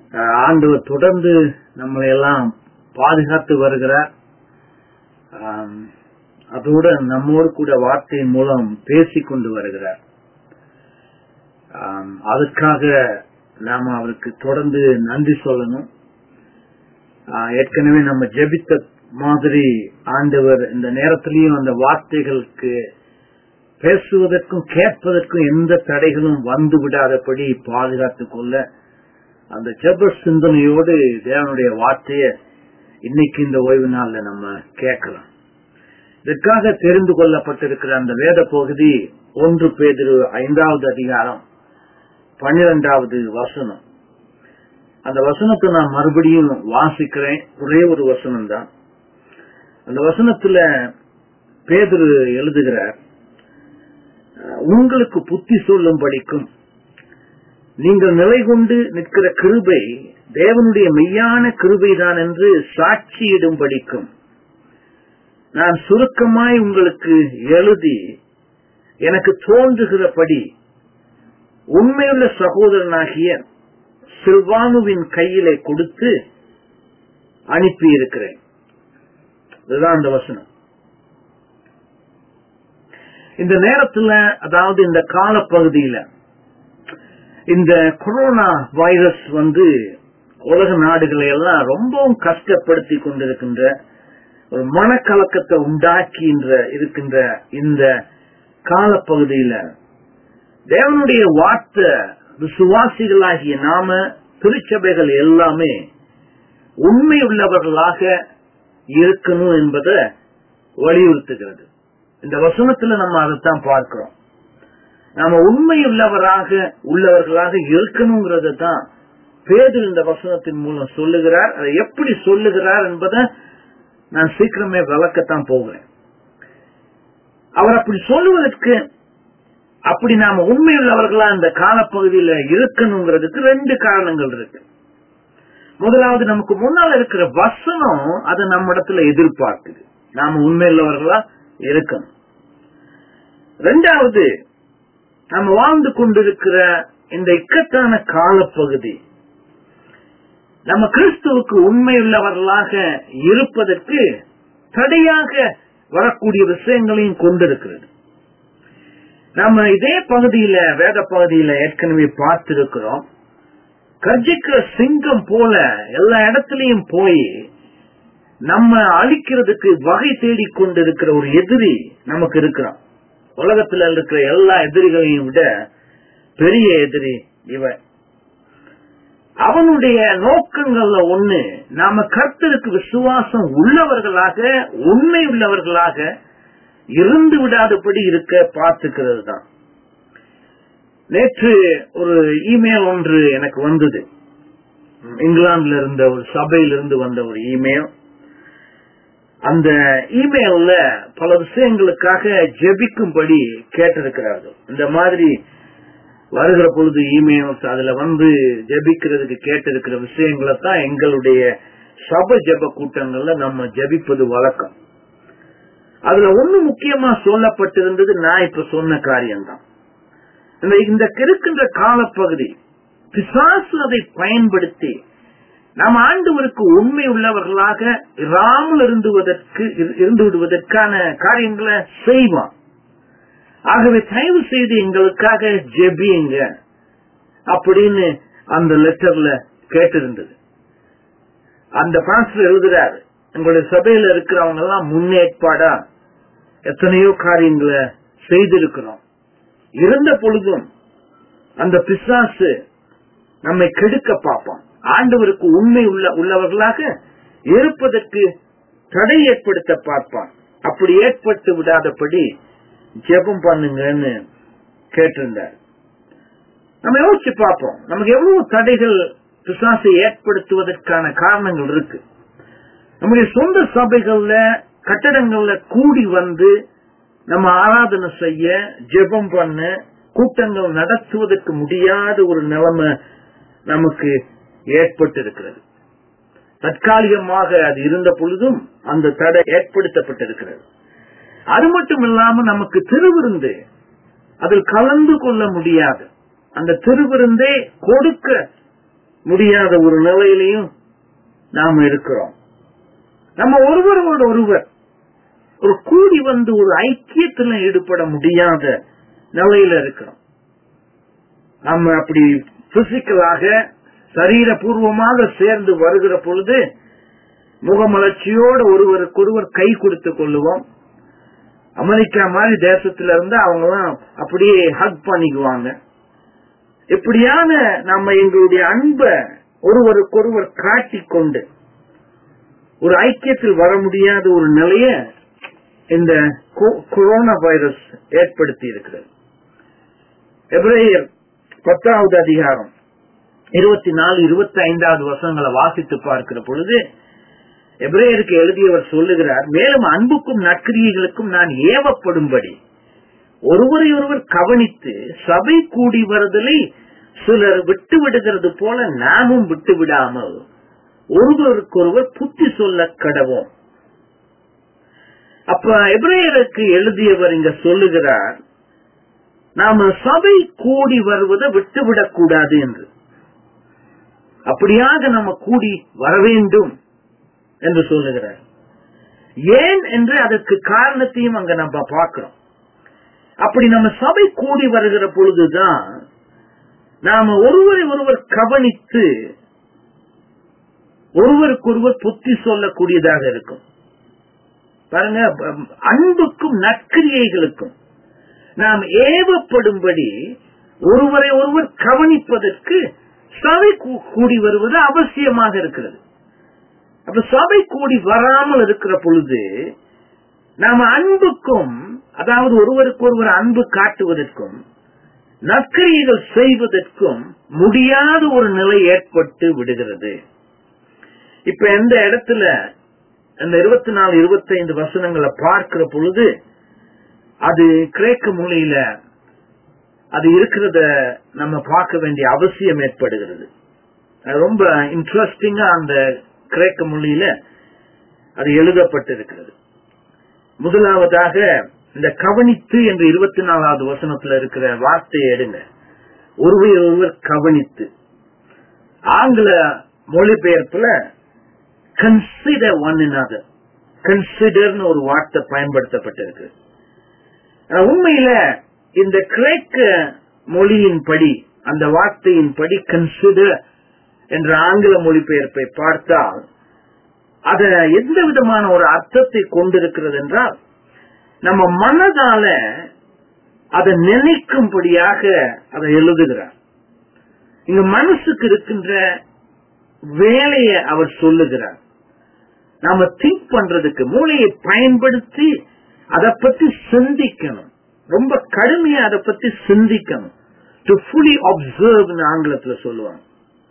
அஹ், ஆண்டவர் தொடர்ந்து நம்மளை எல்லாம் பாதுகாத்து வருகிறார் ஆம், அதோடு நம்மோடு கூட வார்த்தையின் மூலம் பேசிக் கொண்டு வருகிறார் ஆம், அதுக்காக நாம அவருக்கு தொடர்ந்து நன்றி சொல்லணும் ஆஹ், ஏற்கனவே நம்ம ஜெபித்த மாதிரி ஆண்டவர் இந்த நேரத்திலையும் அந்த வார்த்தைகளுக்கு பேசுவதற்கும் கேட்பதற்கும் எந்த தடைகளும் வந்து விடாதபடி பாதுகாத்துக் கொள்ள அந்த ஜெப சிந்தனையோடு தேவனுடைய வார்த்தைய இன்னைக்கு இந்த ஓய்வு நாள்ல நம்ம கேட்கலாம் இதற்காக தெரிந்து கொள்ளப்பட்டிருக்கிற அந்த வேத பகுதி ஒன்று பேதிரு ஐந்தாவது அதிகாரம் பன்னிரெண்டாவது வசனம் அந்த வசனத்தை நான் மறுபடியும் வாசிக்கிறேன் ஒரே ஒரு வசனம் தான் அந்த வசனத்துல பேதுரு எழுதுகிறார் அஹ், உங்களுக்கு புத்தி சொல்லும் படிக்கும் நீங்கள் நிலை கொண்டு நிற்கிற கிருபை தேவனுடைய மெய்யான கிருபைதான் என்று சாட்சியிடும் படிக்கும் நான் சுருக்கமாய் உங்களுக்கு எழுதி எனக்கு தோன்றுகிறபடி உண்மையுள்ள சகோதரனாகிய சில்வானுவின் கையிலே கொடுத்து அனுப்பி இருக்கிறேன் இதுதான் அந்த வசனம் இந்த நேரத்துல அதாவது இந்த காலப்பகுதியில இந்த கொரோனா வைரஸ் வந்து உலக நாடுகளை எல்லாம் ரொம்பவும் கஷ்டப்படுத்தி கொண்டிருக்கின்ற ஒரு மனக்கலக்கத்தை உண்டாக்கின்ற இருக்கின்ற இந்த காலப்பகுதியில தேவனுடைய வார்த்தை விசுவாசிகளாகிய நாம திருச்சபைகள் எல்லாமே உண்மை உள்ளவர்களாக இருக்கணும் என்பதை வலியுறுத்துகிறது இந்த வசனத்துல நம்ம அதைத்தான் பார்க்கிறோம் நாம உண்மை உள்ளவராக உள்ளவர்களாக இருக்கணுங்கிறத தான் பேதர் இந்த வசனத்தின் மூலம் சொல்லுகிறார் அதை எப்படி சொல்லுகிறார் என்பதை நான் சீக்கிரமே விளக்கத்தான் போகிறேன் அவர் அப்படி சொல்லுவதற்கு அப்படி நாம உண்மையுள்ளவர்களா இந்த காலப்பகுதியில இருக்கணுங்கிறதுக்கு ரெண்டு காரணங்கள் இருக்கு முதலாவது நமக்கு முன்னால் இருக்கிற வசனம் அது நம்ம இடத்துல எதிர்பார்க்குது நாம உண்மையுள்ளவர்களா இருக்கணும் ரெண்டாவது நம்ம வாழ்ந்து கொண்டிருக்கிற இந்த இக்கட்டான காலப்பகுதி நம்ம கிறிஸ்துவுக்கு உண்மையுள்ளவர்களாக இருப்பதற்கு தடையாக வரக்கூடிய விஷயங்களையும் கொண்டிருக்கிறது நம்ம இதே பகுதியில வேத பகுதியில ஏற்கனவே பார்த்திருக்கிறோம் கர்ஜிக்கிற சிங்கம் போல எல்லா இடத்துலயும் போய் நம்ம அழிக்கிறதுக்கு வகை தேடிக் கொண்டிருக்கிற ஒரு எதிரி நமக்கு இருக்கிறான் உலகத்துல இருக்கிற எல்லா எதிரிகளையும் விட பெரிய எதிரி இவன் அவனுடைய நோக்கங்கள்ல ஒண்ணு நாம கர்த்தருக்கு விசுவாசம் உள்ளவர்களாக உண்மை உள்ளவர்களாக இருந்து விடாதபடி இருக்க பார்த்துக்கிறது தான் நேற்று ஒரு இமெயில் ஒன்று எனக்கு வந்தது இங்கிலாந்துல இருந்த ஒரு சபையிலிருந்து வந்த ஒரு இமெயில் அந்த இமெயில்ல பல விஷயங்களுக்காக ஜெபிக்கும்படி கேட்டிருக்கிறார்கள் இந்த மாதிரி வருகிற பொழுது இமெயில்ஸ் அதுல வந்து ஜெபிக்கிறதுக்கு கேட்டிருக்கிற விஷயங்களை தான் எங்களுடைய சபை ஜெப கூட்டங்கள்ல நம்ம ஜெபிப்பது வழக்கம் அதுல ஒண்ணு முக்கியமா சொல்லப்பட்டிருந்தது நான் இப்ப சொன்ன காரியம்தான் இந்த இந்த இருக்கின்ற காலப்பகுதி பிசாசு அதை பயன்படுத்தி நாம் ஆண்டவருக்கு உண்மை உள்ளவர்களாக இராமல் இருந்துவதற்கு இருந்து விடுவதற்கான காரியங்களை செய்வான் ஆகவே தயவு செய்து எங்களுக்காக ஜெபியுங்க அப்படின்னு அந்த லெட்டர்ல கேட்டிருந்தது அந்த பாஸ்டர் எழுதுறாரு எங்களுடைய சபையில இருக்கிறவங்க எல்லாம் முன்னேற்பாடா எத்தனையோ காரியங்களை செய்திருக்கிறோம் இருந்த பொழுதும் அந்த பிசாசு நம்மை கெடுக்க பார்ப்பான் ஆண்டவருக்கு உண்மை உள்ள உள்ளவர்களாக இருப்பதற்கு தடை ஏற்படுத்த பார்ப்பான் அப்படி ஏற்பட்டு விடாதபடி ஜெபம் பண்ணுங்கன்னு கேட்டிருந்தார் நம்ம யோசிச்சு பார்ப்போம் நமக்கு எவ்வளவு தடைகள் பிசாசை ஏற்படுத்துவதற்கான காரணங்கள் இருக்கு நம்முடைய சொந்த சபைகள்ல கட்டடங்கள்ல கூடி வந்து நம்ம ஆராதனை செய்ய ஜெபம் பண்ண கூட்டங்கள் நடத்துவதற்கு முடியாத ஒரு நிலைமை நமக்கு ஏற்பட்டு இருக்கிறது தற்காலிகமாக அது இருந்த பொழுதும் அந்த தடை ஏற்படுத்தப்பட்டிருக்கிறது அது மட்டும் இல்லாம நமக்கு திருவிருந்து அதில் கலந்து கொள்ள முடியாது அந்த திருவிருந்தே கொடுக்க முடியாத ஒரு நிலையிலையும் நாம இருக்கிறோம் நம்ம ஒருவரோட ஒருவர் ஒரு கூடி வந்து ஒரு ஐக்கியத்துல ஈடுபட முடியாத நிலையில இருக்கிறோம் நம்ம அப்படி பிசிக்கலாக சரீரபூர்வமாக சேர்ந்து வருகிற பொழுது முகமலர்ச்சியோடு ஒருவருக்கொருவர் கை கொடுத்துக் கொள்ளுவோம் அமெரிக்கா மாதிரி தேசத்துல இருந்து அவங்க அப்படியே ஹக் பண்ணிக்குவாங்க இப்படியான நம்ம எங்களுடைய அன்பை ஒருவருக்கொருவர் காட்டிக்கொண்டு ஒரு ஐக்கியத்தில் வர முடியாத ஒரு நிலைய இந்த கொரோனா வைரஸ் ஏற்படுத்தி இருக்கிறது எப்ரேயர் பத்தாவது அதிகாரம் இருபத்தி நாலு இருபத்தி ஐந்தாவது வருஷங்களை வாசித்து பார்க்கிற பொழுது எப்ரேயருக்கு எழுதியவர் சொல்லுகிறார் மேலும் அன்புக்கும் நற்கிரியைகளுக்கும் நான் ஏவப்படும்படி ஒருவரை ஒருவர் கவனித்து சபை கூடி வருதலை சிலர் விட்டு விடுகிறது போல நாமும் விட்டு விடாமல் ஒருவருக்கொருவர் புத்தி சொல்ல கடவோம் அப்ப எப்ரேயருக்கு எழுதியவர் இங்க சொல்லுகிறார் நாம சபை கூடி வருவதை விட்டுவிடக் கூடாது என்று அப்படியாக நம்ம கூடி வர வேண்டும் என்று சொல்லுகிறார் ஏன் என்று அதற்கு காரணத்தையும் அங்க நம்ம பார்க்கிறோம் அப்படி நம்ம சபை கூடி வருகிற பொழுதுதான் நாம ஒருவரை ஒருவர் கவனித்து ஒருவருக்கொருவர் புத்தி சொல்லக்கூடியதாக இருக்கும் பாருங்க அன்புக்கும் நற்கிரியைகளுக்கும் நாம் ஏவப்படும்படி ஒருவரை ஒருவர் கவனிப்பதற்கு சபை கூடி வருவது அவசியமாக இருக்கிறது அப்ப சபை கூடி வராமல் இருக்கிற பொழுது நாம அன்புக்கும் அதாவது ஒருவருக்கு ஒருவர் அன்பு காட்டுவதற்கும் நற்கிரியைகள் செய்வதற்கும் முடியாத ஒரு நிலை ஏற்பட்டு விடுகிறது இப்ப எந்த இடத்துல அந்த இருபத்தி நாலு இருபத்தி ஐந்து வசனங்களை பார்க்கிற பொழுது அது கிரேக்க மொழியில அது இருக்கிறத நம்ம பார்க்க வேண்டிய அவசியம் ஏற்படுகிறது ரொம்ப இன்ட்ரெஸ்டிங்கா அந்த கிரேக்க மொழியில அது எழுதப்பட்டிருக்கிறது முதலாவதாக இந்த கவனித்து என்று இருபத்தி நாலாவது வசனத்துல இருக்கிற வார்த்தையை எடுங்க ஒருவர் ஒருவர் கவனித்து ஆங்கில மொழிபெயர்ப்புல கன்சிடர் ஒன் another கன்சிடர்னு ஒரு வார்த்தை பயன்படுத்தப்பட்டிருக்கு உண்மையில இந்த கிரேக்க மொழியின் படி அந்த வார்த்தையின் படி கன்சிடர் என்ற ஆங்கில மொழிபெயர்ப்பை பார்த்தால் அத எந்த விதமான ஒரு அர்த்தத்தை கொண்டிருக்கிறது என்றால் நம்ம மனதால அதை நினைக்கும்படியாக அதை எழுதுகிறார் இங்க மனசுக்கு இருக்கின்ற வேலையை அவர் சொல்லுகிறார் நாம திங்க் பண்றதுக்கு மூளையை பயன்படுத்தி அதை பத்தி சிந்திக்கணும் ரொம்ப கடுமையா அதை பத்தி சிந்திக்கணும் டு ஃபுல்லி அப்சர்வ் ஆங்கிலத்துல சொல்லுவாங்க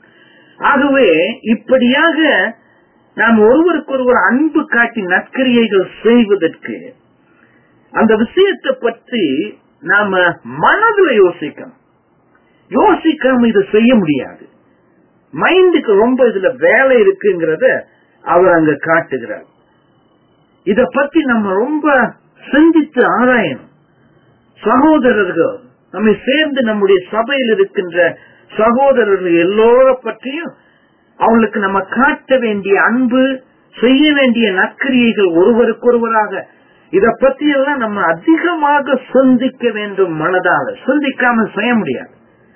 ஆகவே இப்படியாக நாம் ஒருவருக்கு ஒருவர் அன்பு காட்டி நற்கரியைகள் செய்வதற்கு அந்த விஷயத்தை பற்றி நாம மனதுல யோசிக்கணும் யோசிக்காம இதை செய்ய முடியாது மைண்டுக்கு ரொம்ப இதுல வேலை இருக்குங்கிறத அவர் அங்க காட்டுகிறார் இத பத்தி நம்ம ரொம்ப சிந்தித்து ஆராயணும் சகோதரர்கள் நம்மை சேர்ந்து நம்முடைய சபையில் இருக்கின்ற சகோதரர்கள் எல்லோர பற்றியும் அவங்களுக்கு நம்ம காட்ட வேண்டிய அன்பு செய்ய வேண்டிய நற்கிரியைகள் ஒருவருக்கொருவராக இத பத்தி எல்லாம் நம்ம அதிகமாக சிந்திக்க வேண்டும் மனதால சிந்திக்காம செய்ய முடியாது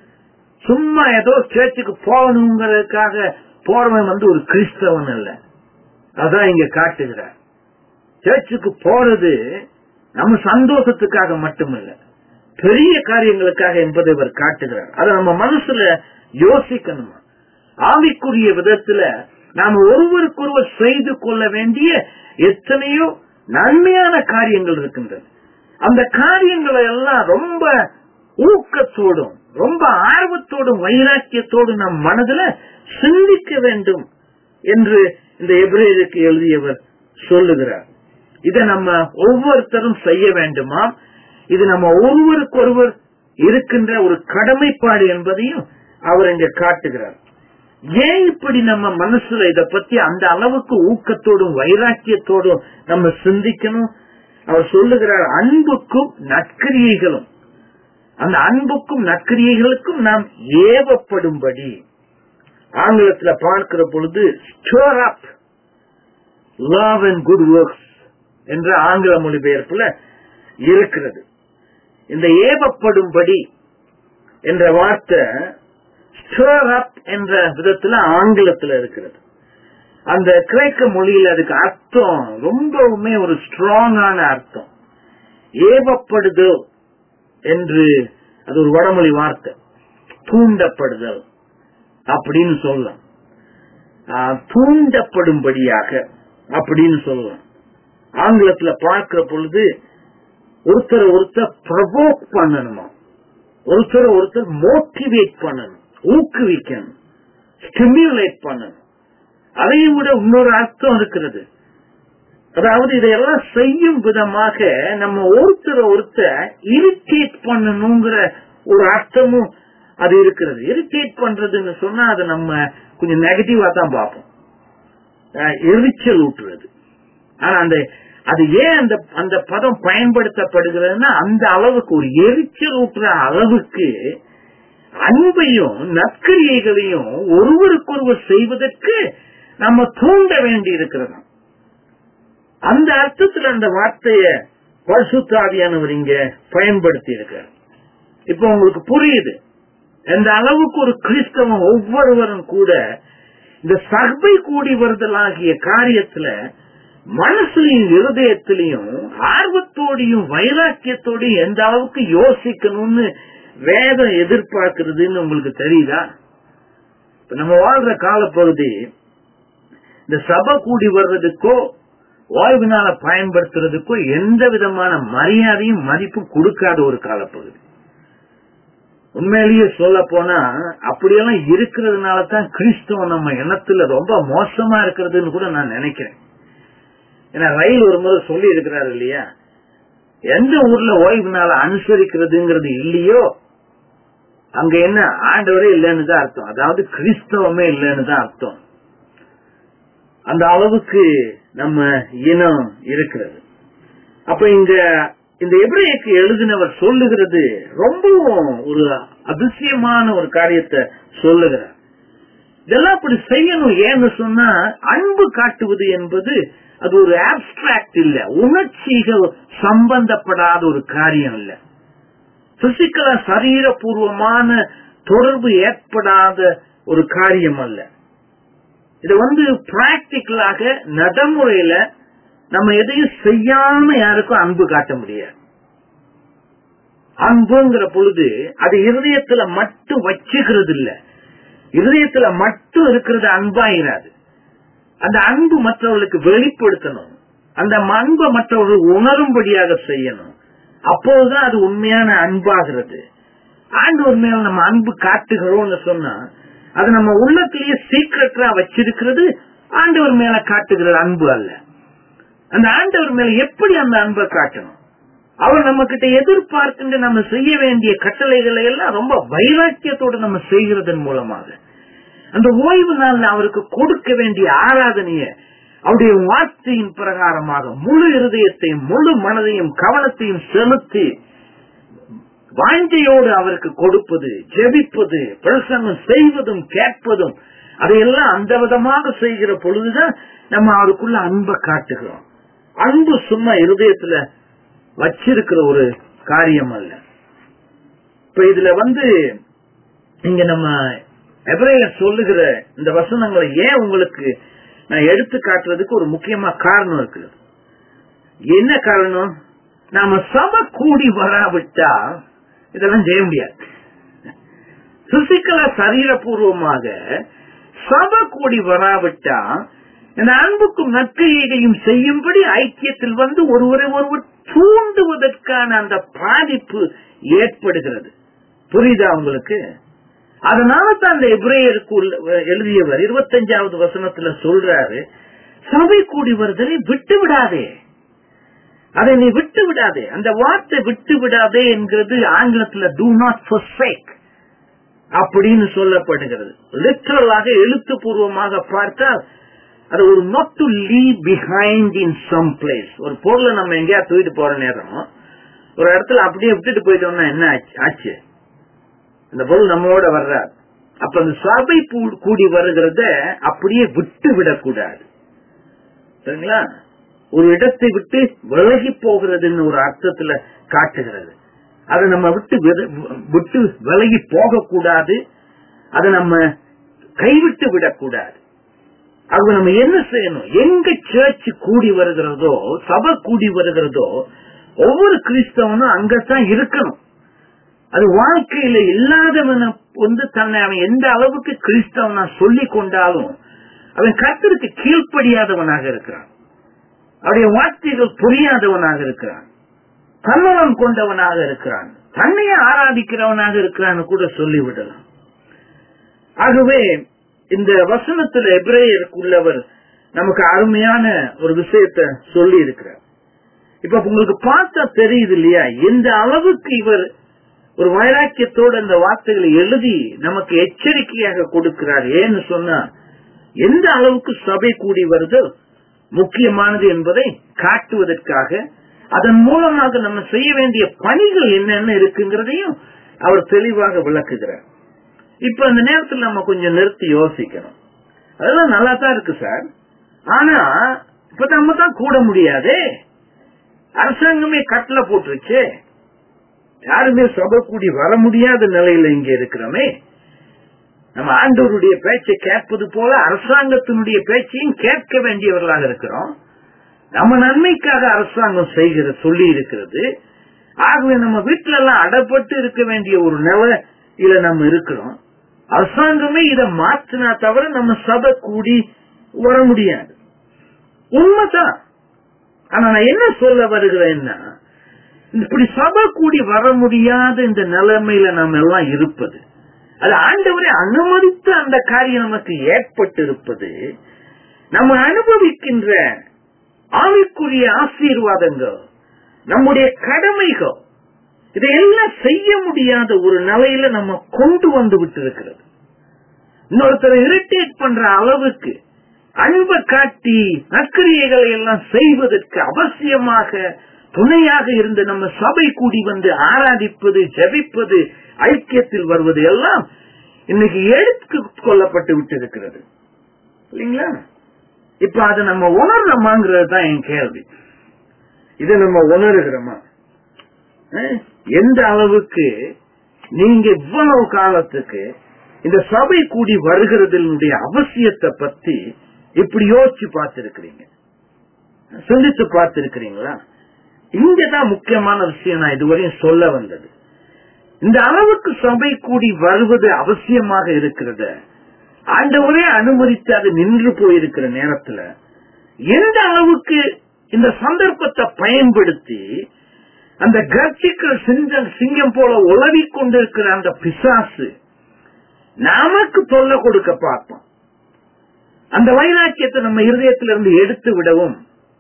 சும்மா ஏதோ சேர்ச்சுக்கு போகணுங்கிறதுக்காக போறவன் வந்து ஒரு கிறிஸ்தவன் அல்ல அதான் இங்க காட்டுகிறார் சேர்ச்சுக்கு போறது நம்ம சந்தோஷத்துக்காக மட்டுமல்ல பெரிய காரியங்களுக்காக என்பதை இவர் காட்டுகிறார் அதை நம்ம மனசுல யோசிக்கணுமா ஆவிக்குரிய விதத்துல நாம ஒருவருக்கொருவர் செய்து கொள்ள வேண்டிய எத்தனையோ நன்மையான காரியங்கள் இருக்கின்றது அந்த காரியங்களை எல்லாம் ரொம்ப ஊக்கத்தோடும் ரொம்ப ஆர்வத்தோடும் வைராக்கியத்தோடும் நம் மனதுல சிந்திக்க வேண்டும் என்று இந்த எபிரேயருக்கு எழுதியவர் சொல்லுகிறார் இதை நம்ம ஒவ்வொருத்தரும் செய்ய வேண்டுமா இது நம்ம ஒருவருக்கொருவர் இருக்கின்ற ஒரு கடமைப்பாடு என்பதையும் அவர் இங்க காட்டுகிறார் ஏன் இப்படி நம்ம மனசுல இத பத்தி அந்த அளவுக்கு ஊக்கத்தோடும் வைராக்கியத்தோடும் நம்ம சிந்திக்கணும் அவர் சொல்லுகிறார் அன்புக்கும் நற்கிரியைகளும் அந்த அன்புக்கும் நற்கிரியைகளுக்கும் நாம் ஏவப்படும்படி ஆங்கிலத்துல பார்க்கிற பொழுது stir up love and good works என்ற ஆங்கில மொழிபெயர்ப்புல இருக்கிறது இந்த ஏவப்படும்படி என்ற வார்த்தை ஸ்டோர் அப் என்ற விதத்துல ஆங்கிலத்துல இருக்கிறது அந்த கிரேக்க மொழியில் அதுக்கு அர்த்தம் ரொம்பவுமே ஒரு ஸ்ட்ராங்கான அர்த்தம் ஏவப்படுதல் என்று அது ஒரு வடமொழி வார்த்தை தூண்டப்படுதல் அப்படின்னு சொல்லலாம் ஆஹ், தூண்டப்படும்படியாக அப்படின்னு சொல்லலாம் ஆங்கிலத்துல பார்க்கிற பொழுது ஒருத்தரை ஒருத்தர் ப்ரொவோக் பண்ணணுமா ஒருத்தரை ஒருத்தர் மோட்டிவேட் பண்ணணும் ஊக்குவிக்கணும் ஸ்டிமுலேட் பண்ணணும் அதையும் விட இன்னொரு அர்த்தம் இருக்கிறது அதாவது இதையெல்லாம் செய்யும் விதமாக நம்ம ஒருத்தர் ஒருத்தர் இரிட்டேட் பண்ணணுங்கிற ஒரு அர்த்தமும் அது இருக்கிறது இரிட்டேட் பண்றதுன்னு சொன்னா அதை நம்ம கொஞ்சம் நெகட்டிவா தான் பார்ப்போம் அஹ் எரிச்சல் ஊட்டுறது ஆனா அந்த அது ஏன் அந்த அந்த பதம் பயன்படுத்தப்படுகிறதுன்னா அந்த அளவுக்கு ஒரு எரிச்சல் ஊட்டுற அளவுக்கு அன்பையும் நற்கிரியைகளையும் ஒருவருக்கொருவர் செய்வதற்கு நம்ம தூண்ட வேண்டி இருக்கிறது அந்த அர்த்தத்துல அந்த வார்த்தைய பரிசுத்தாவியானவர் இங்க பயன்படுத்தி இருக்கார் இப்ப உங்களுக்கு புரியுது எந்த அளவுக்கு ஒரு கிறிஸ்தவன் ஒவ்வொருவரும் கூட இந்த சபை கூடி வருதலாகிய காரியத்துல மனசுலையும் இருதயத்திலையும் ஆர்வத்தோடையும் வைராக்கியத்தோடையும் எந்த அளவுக்கு யோசிக்கணும்னு வேதம் எதிர்பார்க்கிறதுன்னு உங்களுக்கு தெரியுதா இப்ப நம்ம வாழ்ற காலப்பகுதி இந்த சபை கூடி வர்றதுக்கோ ஓய்வினால பயன்படுத்துறதுக்கோ எந்த விதமான மரியாதையும் மதிப்பும் கொடுக்காத ஒரு காலப்பகுதி உண்மையிலேயே சொல்ல போனா அப்படியெல்லாம் இருக்கிறதுனால தான் கிறிஸ்துவம் நம்ம எண்ணத்துல ரொம்ப மோசமா இருக்கிறதுன்னு கூட நான் நினைக்கிறேன் ஏன்னா ரயில் ஒரு முறை சொல்லி இருக்கிறாரு இல்லையா எந்த ஊர்ல ஓய்வு நாள அனுசரிக்கிறதுங்கிறது இல்லையோ அங்க என்ன ஆண்டவரே இல்லைன்னு தான் அர்த்தம் அதாவது கிறிஸ்தவமே இல்லைன்னு தான் அர்த்தம் அந்த அளவுக்கு நம்ம இனம் இருக்கிறது அப்ப இங்க இந்த எபிரேக்கு எழுதினவர் சொல்லுகிறது ரொம்பவும் ஒரு அதிசயமான ஒரு காரியத்தை சொல்லுகிறார் இதெல்லாம் அப்படி செய்யணும் ஏன்னு சொன்னா அன்பு காட்டுவது என்பது அது ஒரு ஆப்டிராக்ட் இல்ல உணர்ச்சிகள் சம்பந்தப்படாத ஒரு காரியம் இல்ல பிசிக்கலா சரீரபூர்வமான தொடர்பு ஏற்படாத ஒரு காரியம் அல்ல இது வந்து பிராக்டிக்கலாக நடைமுறையில நம்ம எதையும் செய்யாம யாருக்கும் அன்பு காட்ட முடியாது அன்புங்கிற பொழுது அது இருதயத்துல மட்டும் வச்சுக்கிறது இல்ல இருதயத்துல மட்டும் இருக்கிறது அன்பாயிராது அந்த அன்பு மற்றவர்களுக்கு வெளிப்படுத்தணும் அந்த அன்பை மற்றவர்கள் உணரும்படியாக செய்யணும் அப்போதுதான் அது உண்மையான அன்பாகிறது ஆண்டவர் மேல நம்ம அன்பு காட்டுகிறோம்னு சொன்னா அது நம்ம உள்ளத்திலேயே சீக்கிரட்டா வச்சிருக்கிறது ஆண்டவர் மேல காட்டுகிற அன்பு அல்ல அந்த ஆண்டவர் மேல எப்படி அந்த அன்பை காட்டணும் அவர் நம்ம கிட்ட எதிர்பார்க்கின்ற நம்ம செய்ய வேண்டிய கட்டளைகளை எல்லாம் ரொம்ப வைராக்கியத்தோடு நம்ம செய்கிறதன் மூலமாக அந்த ஓய்வு நாள்ல அவருக்கு கொடுக்க வேண்டிய ஆராதனைய அவருடைய வார்த்தையின் பிரகாரமாக முழு இருதயத்தையும் முழு மனதையும் கவனத்தையும் செலுத்தி வாஞ்சையோடு அவருக்கு கொடுப்பது ஜெபிப்பது பிரசங்கம் செய்வதும் கேட்பதும் அதையெல்லாம் அந்த விதமாக செய்கிற பொழுதுதான் நம்ம அவருக்குள்ள அன்பை காட்டுகிறோம் அன்பு சும்மா இருதயத்துல வச்சிருக்கிற ஒரு காரியம் அல்ல இப்ப இதுல வந்து இங்க நம்ம எப்ரேயர் சொல்லுகிற இந்த வசனங்களை ஏன் உங்களுக்கு நான் எடுத்து காட்டுறதுக்கு ஒரு முக்கியமா காரணம் இருக்குது என்ன காரணம் நாம சம கூடி வராவிட்டா இதெல்லாம் செய்ய முடியாது பிசிக்கலா சரீரபூர்வமாக சப கூடி வராவிட்டா இந்த அன்புக்கும் நற்கையையும் செய்யும்படி ஐக்கியத்தில் வந்து ஒருவரை ஒருவர் தூண்டுவதற்கான அந்த பாதிப்பு ஏற்படுகிறது புரியுதா உங்களுக்கு அதனால தான் அந்த எப்ரேயருக்கு எழுதியவர் இருபத்தஞ்சாவது வசனத்துல சொல்றாரு சபை கூடி வருதலை விட்டு விடாதே அதை நீ விட்டு விடாதே அந்த வார்த்தை விட்டு விடாதே என்கிறது ஆங்கிலத்துல டூ நாட் forsake அப்படின்னு சொல்லப்படுகிறது லிட்டரலாக எழுத்துப்பூர்வமாக பார்த்தால் அது ஒரு not to leave behind in some place ஒரு பொருளை நம்ம எங்கேயா தூக்கிட்டு போற நேரம் ஒரு இடத்துல அப்படியே விட்டுட்டு போயிட்டோம்னா என்ன ஆச்சு ஆச்சு அந்த பொருள் நம்மளோட வர்றார் அப்ப அந்த சபை கூ- கூடி வருகிறத அப்படியே விட்டு விடக்கூடாது சரிங்களா ஒரு இடத்தை விட்டு விலகி போகிறதுன்னு ஒரு அர்த்தத்துல காட்டுகிறது அதை நம்ம விட்டு வித- விட்டு விலகி போகக்கூடாது அதை நம்ம கைவிட்டு விடக்கூடாது அது நம்ம என்ன செய்யணும் எங்க சர்ச் கூடி வருகிறதோ சபை கூடி வருகிறதோ ஒவ்வொரு கிறிஸ்தவனும் அங்கத்தான் இருக்கணும் அது வாழ்க்கையில இல்லாதவன வந்து தன்னை அவன் எந்த அளவுக்கு கிறிஸ்தவனா சொல்லிக் கொண்டாலும் அவன் கர்த்தருக்கு கீழ்ப்படியாதவனாக இருக்கிறான் அவருடைய வார்த்தைகள் புரியாதவனாக இருக்கிறான் தன்னலம் கொண்டவனாக இருக்கிறான் தன்னையே ஆராதிக்கிறவனாக இருக்கிறான்னு கூட சொல்லிவிடலாம் ஆகவே இந்த வசனத்துல எப்ரேயருக்குள்ளவர் நமக்கு அருமையான ஒரு விஷயத்தை சொல்லி இருக்கிறார் இப்ப உங்களுக்கு பார்த்தா தெரியுது இல்லையா எந்த அளவுக்கு இவர் ஒரு வைராக்கியத்தோடு அந்த வார்த்தைகளை எழுதி நமக்கு எச்சரிக்கையாக கொடுக்கிறார் ஏன்னு சொன்னா எந்த அளவுக்கு சபை கூடி வருதோ முக்கியமானது என்பதை காட்டுவதற்காக அதன் மூலமாக நம்ம செய்ய வேண்டிய பணிகள் என்னென்ன இருக்குங்கிறதையும் அவர் தெளிவாக விளக்குகிறார் இப்ப அந்த நேரத்தில் நம்ம கொஞ்சம் நிறுத்தி யோசிக்கணும் அதெல்லாம் நல்லா தான் இருக்கு சார் ஆனா இப்ப நம்ம தான் கூட முடியாதே அரசாங்கமே கட்டளை போட்டுருச்சு யாருமே சபை கூடி வர முடியாத நிலையில இங்க இருக்கிறோமே நம்ம ஆண்டவருடைய பேச்சை கேட்பது போல அரசாங்கத்தினுடைய பேச்சையும் கேட்க வேண்டியவர்களாக இருக்கிறோம் நம்ம நன்மைக்காக அரசாங்கம் செய்கிற சொல்லி இருக்கிறது ஆகவே நம்ம வீட்டுல எல்லாம் அடப்பட்டு இருக்க வேண்டிய ஒரு நிலையில நம்ம இருக்கிறோம் அரசாங்கமே இதை மாற்றினா தவிர நம்ம சபை கூடி வர முடியாது உண்மைதான் ஆனா நான் என்ன சொல்ல வருகிறேன்னா இப்படி சபை கூடி வர முடியாத இந்த நிலைமையில நாம் எல்லாம் இருப்பது அது ஆண்டவரை அனுமதித்து அந்த காரியம் நமக்கு ஏற்பட்டிருப்பது நம்ம அனுபவிக்கின்ற ஆவிக்குரிய ஆசீர்வாதங்கள் நம்முடைய கடமைகள் இதையெல்லாம் செய்ய முடியாத ஒரு நிலையில நம்ம கொண்டு வந்து விட்டு இருக்கிறது இன்னொருத்தரை இரிட்டேட் பண்ற அளவுக்கு அன்பை காட்டி நற்கிரியைகளை எல்லாம் செய்வதற்கு அவசியமாக துணையாக இருந்து நம்ம சபை கூடி வந்து ஆராதிப்பது ஜெபிப்பது ஐக்கியத்தில் வருவது எல்லாம் இன்னைக்கு எடுத்துக் கொள்ளப்பட்டு விட்டு இருக்கிறது இல்லைங்களா இப்ப அதை நம்ம உணர்றோமாங்கிறது தான் என் கேள்வி இதை நம்ம உணர்கிறோமா அஹ், எந்த அளவுக்கு நீங்க இவ்வளவு காலத்துக்கு இந்த சபை கூடி வருகிறதனுடைய அவசியத்தை பத்தி இப்படி யோசிச்சு பார்த்திருக்கிறீங்க சிந்தித்து பார்த்திருக்கிறீங்களா இங்கதான் முக்கியமான விஷயம் நான் இதுவரையும் சொல்ல வந்தது இந்த அளவுக்கு சபை கூடி வருவது அவசியமாக இருக்கிறத ஆண்டவரே அனுமதித்து அது நின்று போயிருக்கிற நேரத்துல எந்த அளவுக்கு இந்த சந்தர்ப்பத்தை பயன்படுத்தி அந்த கர்ச்சிக்கிற சிங்கம் சிங்கம் போல உலவிக் கொண்டிருக்கிற அந்த பிசாசு நமக்கு தொல்லை கொடுக்க பார்ப்போம் அந்த வைராக்கியத்தை நம்ம இருதயத்திலிருந்து எடுத்து விடவும்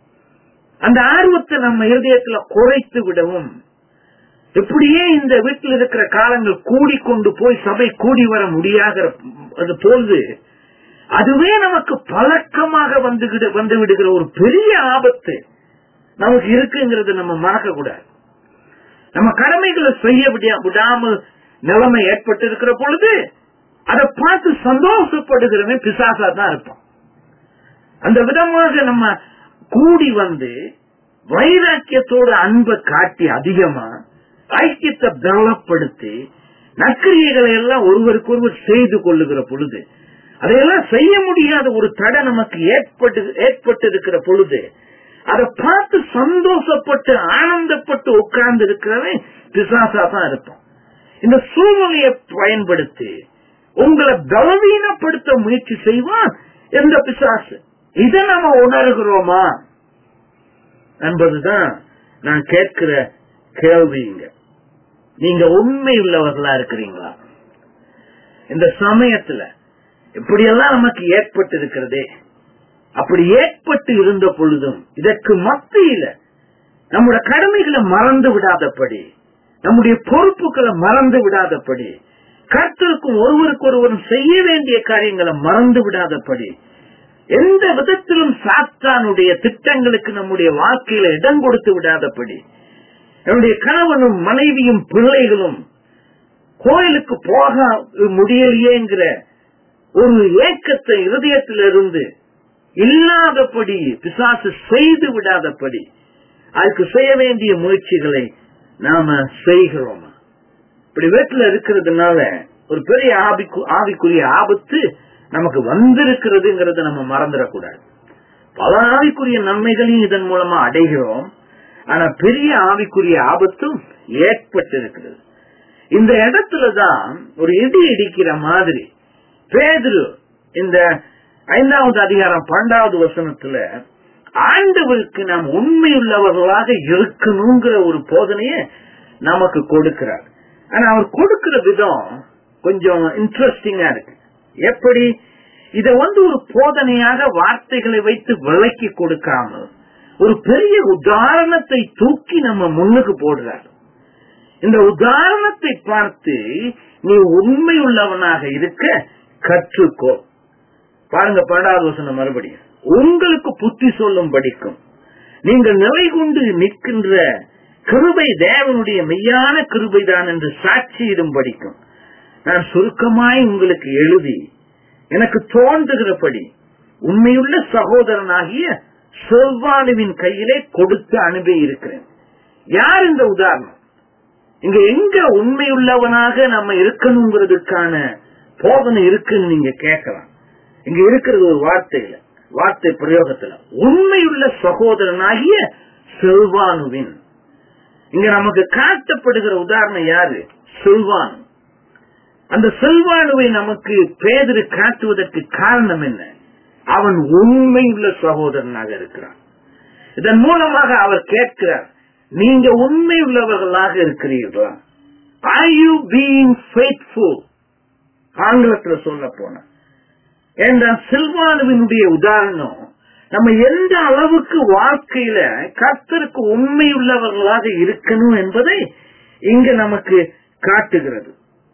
அந்த ஆர்வத்தை நம்ம இருதயத்துல குறைத்து விடவும் இப்படியே இந்த வீட்டில் இருக்கிற காலங்கள் கூடிக்கொண்டு போய் சபை கூடி வர முடியாத அது போது அதுவே நமக்கு பழக்கமாக வந்து விடு- வந்து விடுகிற ஒரு பெரிய ஆபத்து நமக்கு இருக்குங்கிறது நம்ம மறக்க கூடாது நம்ம கடமைகளை செய்ய விட- விடாமல் நிலைமை ஏற்பட்டு இருக்கிற பொழுது அதை பார்த்து சந்தோஷப்படுகிறவன் பிசாசா தான் இருப்பான் அந்த விதமாக நம்ம கூடி வந்து வைராக்கியத்தோட அன்பை காட்டி அதிகமா ஐக்கியத்தை பலப்படுத்தி நற்கிரியைகளை எல்லாம் ஒருவருக்கு ஒருவர் செய்து கொள்ளுகிற பொழுது அதையெல்லாம் செய்ய முடியாத ஒரு தடை நமக்கு ஏற்பட்டு ஏற்பட்டு இருக்கிற பொழுது அதை பார்த்து சந்தோஷப்பட்டு ஆனந்தப்பட்டு உட்கார்ந்து இருக்கிறவன் பிசாசா தான் இருப்பான் இந்த சூழ்நிலையை பயன்படுத்தி உங்களை பலவீனப்படுத்த முயற்சி செய்வான் எந்த பிசாசு இதை நம்ம உணர்கிறோமா என்பதுதான் நான் கேட்கிற கேள்விங்க நீங்க உண்மை உள்ளவர்களா இருக்கிறீங்களா இந்த சமயத்துல இப்படியெல்லாம் நமக்கு ஏற்பட்டு இருக்கிறதே அப்படி ஏற்பட்டு இருந்த பொழுதும் இதற்கு மத்தியில நம்முடைய கடமைகளை மறந்து விடாதபடி நம்முடைய பொறுப்புகளை மறந்து விடாதபடி கர்த்தருக்கும் ஒருவருக்கு ஒருவரும் செய்ய வேண்டிய காரியங்களை மறந்து விடாதபடி எந்த விதத்திலும் சாத்தானுடைய திட்டங்களுக்கு நம்முடைய வாழ்க்கையில இடம் கொடுத்து விடாதபடி நம்முடைய கணவனும் மனைவியும் பிள்ளைகளும் கோயிலுக்கு போக முடியலையேங்கிற ஒரு ஏக்கத்தை இருதயத்திலிருந்து இல்லாதபடி பிசாசு செய்து விடாதபடி அதுக்கு செய்ய வேண்டிய முயற்சிகளை நாம செய்கிறோமா இப்படி வீட்டுல இருக்கிறதுனால ஒரு பெரிய ஆபிக்கு ஆவிக்குரிய ஆபத்து நமக்கு வந்திருக்கிறதுங்கிறத நம்ம மறந்துடக்கூடாது பல ஆவிக்குரிய நன்மைகளையும் இதன் மூலமா அடைகிறோம் ஆனா பெரிய ஆவிக்குரிய ஆபத்தும் ஏற்பட்டிருக்கிறது இந்த இடத்துலதான் ஒரு இடி இடிக்கிற மாதிரி பேதுரு இந்த ஐந்தாவது அதிகாரம் பன்னெண்டாவது வசனத்துல ஆண்டவருக்கு நாம் உண்மையுள்ளவர்களாக இருக்கணுங்கிற ஒரு போதனைய நமக்கு கொடுக்கிறார் ஆனா அவர் கொடுக்கிற விதம் கொஞ்சம் இன்ட்ரெஸ்டிங்கா இருக்கு எப்படி இத வந்து ஒரு போதனையாக வார்த்தைகளை வைத்து விளக்கி கொடுக்காமல் ஒரு பெரிய உதாரணத்தை தூக்கி நம்ம முன்னுக்கு போடுறார் இந்த உதாரணத்தை பார்த்து நீ உண்மை உள்ளவனாக இருக்க கற்றுக்கோ பாருங்க பன்னெண்டாவது வசனம் மறுபடியும் உங்களுக்கு புத்தி சொல்லும் படிக்கும் நீங்கள் நிலை கொண்டு நிற்கின்ற கிருபை தேவனுடைய மெய்யான கிருபைதான் என்று சாட்சியிடும் படிக்கும் நான் சுருக்கமாய் உங்களுக்கு எழுதி எனக்கு தோன்றுகிறபடி உண்மையுள்ள சகோதரனாகிய செவ்வானுவின் கையிலே கொடுத்து அனுப்பி இருக்கிறேன் யார் இந்த உதாரணம் இங்க எங்க உண்மையுள்ளவனாக நம்ம இருக்கணுங்கிறதுக்கான போதனை இருக்குன்னு நீங்க கேட்கலாம் இங்க இருக்கிறது ஒரு வார்த்தையில வார்த்தை பிரயோகத்துல உண்மையுள்ள சகோதரனாகிய செல்வானுவின் இங்க நமக்கு காட்டப்படுகிற உதாரணம் யாரு செல்வானு அந்த செல்வானுவை நமக்கு பேதரு காட்டுவதற்கு காரணம் என்ன அவன் உண்மையுள்ள சகோதரனாக இருக்கிறான் இதன் மூலமாக அவர் கேட்கிறார் நீங்க உண்மை உள்ளவர்களாக இருக்கிறீர்களா ஆர் யூ பீயிங் ஃபேட்ஃபுல் ஆங்கிலத்துல சொல்ல போன என்ற சில்வானுவினுடைய உதாரணம் நம்ம எந்த அளவுக்கு வாழ்க்கையில கர்த்தருக்கு உண்மை உள்ளவர்களாக இருக்கணும் என்பதை இங்க நமக்கு காட்டுகிறது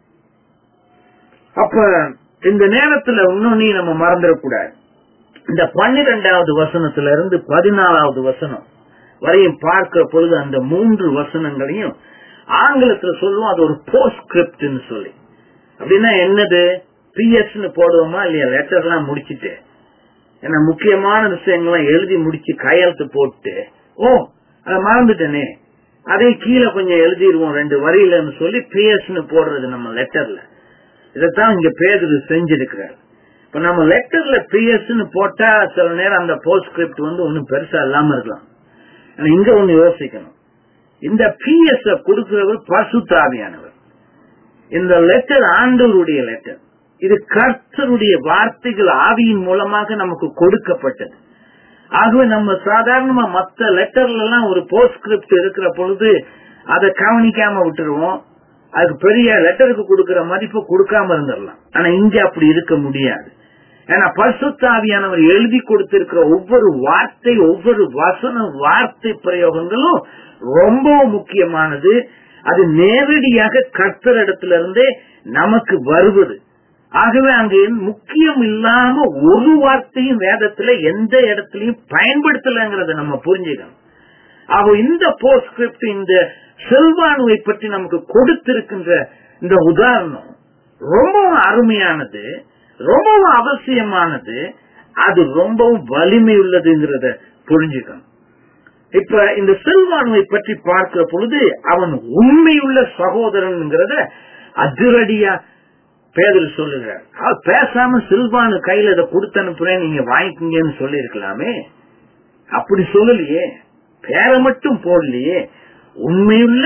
அப்ப இந்த நேரத்துல இன்னொன்னு நம்ம மறந்துடக்கூடாது இந்த பன்னிரெண்டாவது வசனத்துல இருந்து பதினாலாவது வசனம் வரையும் பார்க்கிற பொழுது அந்த மூன்று வசனங்களையும் ஆங்கிலத்துல சொல்லுவோம் அது ஒரு போஸ்ட் சொல்லி அப்படின்னா என்னது பிஎஸ் போடுவோமா இல்லையா லெட்டர் எல்லாம் முடிச்சுட்டு ஏன்னா முக்கியமான விஷயங்கள்லாம் எழுதி முடிச்சு கையெழுத்து போட்டு ஓ அதை மறந்துட்டேனே அதே கீழே கொஞ்சம் எழுதிடுவோம் ரெண்டு வரியிலன்னு சொல்லி பிஎஸ் போடுறது நம்ம லெட்டர்ல இதைத்தான் இங்க பேதரு செஞ்சிருக்கிறார் இப்ப நம்ம லெட்டர்ல பிஎஸ் போட்டா சில நேரம் அந்த போஸ்ட் வந்து ஒன்னும் பெருசா இல்லாம இருக்கலாம் ஆனா இங்க ஒண்ணு யோசிக்கணும் இந்த பிஎஸ் கொடுக்கிறவர் பசுத்தாவியானவர் இந்த லெட்டர் ஆண்டவருடைய லெட்டர் இது கர்த்தருடைய வார்த்தைகள் ஆவியின் மூலமாக நமக்கு கொடுக்கப்பட்டது ஆகவே நம்ம சாதாரணமா மத்த லெட்டர்ல எல்லாம் ஒரு போஸ்ட் இருக்கிற பொழுது அதை கவனிக்காம விட்டுருவோம் அதுக்கு பெரிய லெட்டருக்கு கொடுக்கிற மதிப்பு கொடுக்காம இருந்துடலாம் ஆனா இங்க அப்படி இருக்க முடியாது ஏன்னா பரிசுத்தாவியானவர் எழுதி கொடுத்திருக்கிற ஒவ்வொரு வார்த்தை ஒவ்வொரு வசன வார்த்தை பிரயோகங்களும் ரொம்ப முக்கியமானது அது நேரடியாக கர்த்தரிடத்துல இருந்தே நமக்கு வருவது ஆகவே அங்கு முக்கியம் இல்லாம ஒரு வார்த்தையும் வேதத்துல எந்த இடத்துலயும் பயன்படுத்தலங்கிறத நம்ம புரிஞ்சுக்கணும் ஆக இந்த போஸ்ட் இந்த செல்வானுவை பற்றி நமக்கு கொடுத்திருக்கின்ற இந்த உதாரணம் ரொம்பவும் அருமையானது ரொம்பவும் அவசியமானது அது ரொம்பவும் வலிமை உள்ளதுங்கிறத புரிஞ்சுக்கணும் இப்ப இந்த செல்வானுவை பற்றி பார்க்கிற பொழுது அவன் உண்மையுள்ள சகோதரன்ங்கிறத அதிரடியா பேதர் சொல்லுகிறார் அவர் பேசாம சில்வானு கையில இதை கொடுத்து அனுப்புறேன் நீங்க வாங்கிக்கீங்கன்னு சொல்லி இருக்கலாமே அப்படி சொல்லலையே பேரை மட்டும் போடலையே உண்மையுள்ள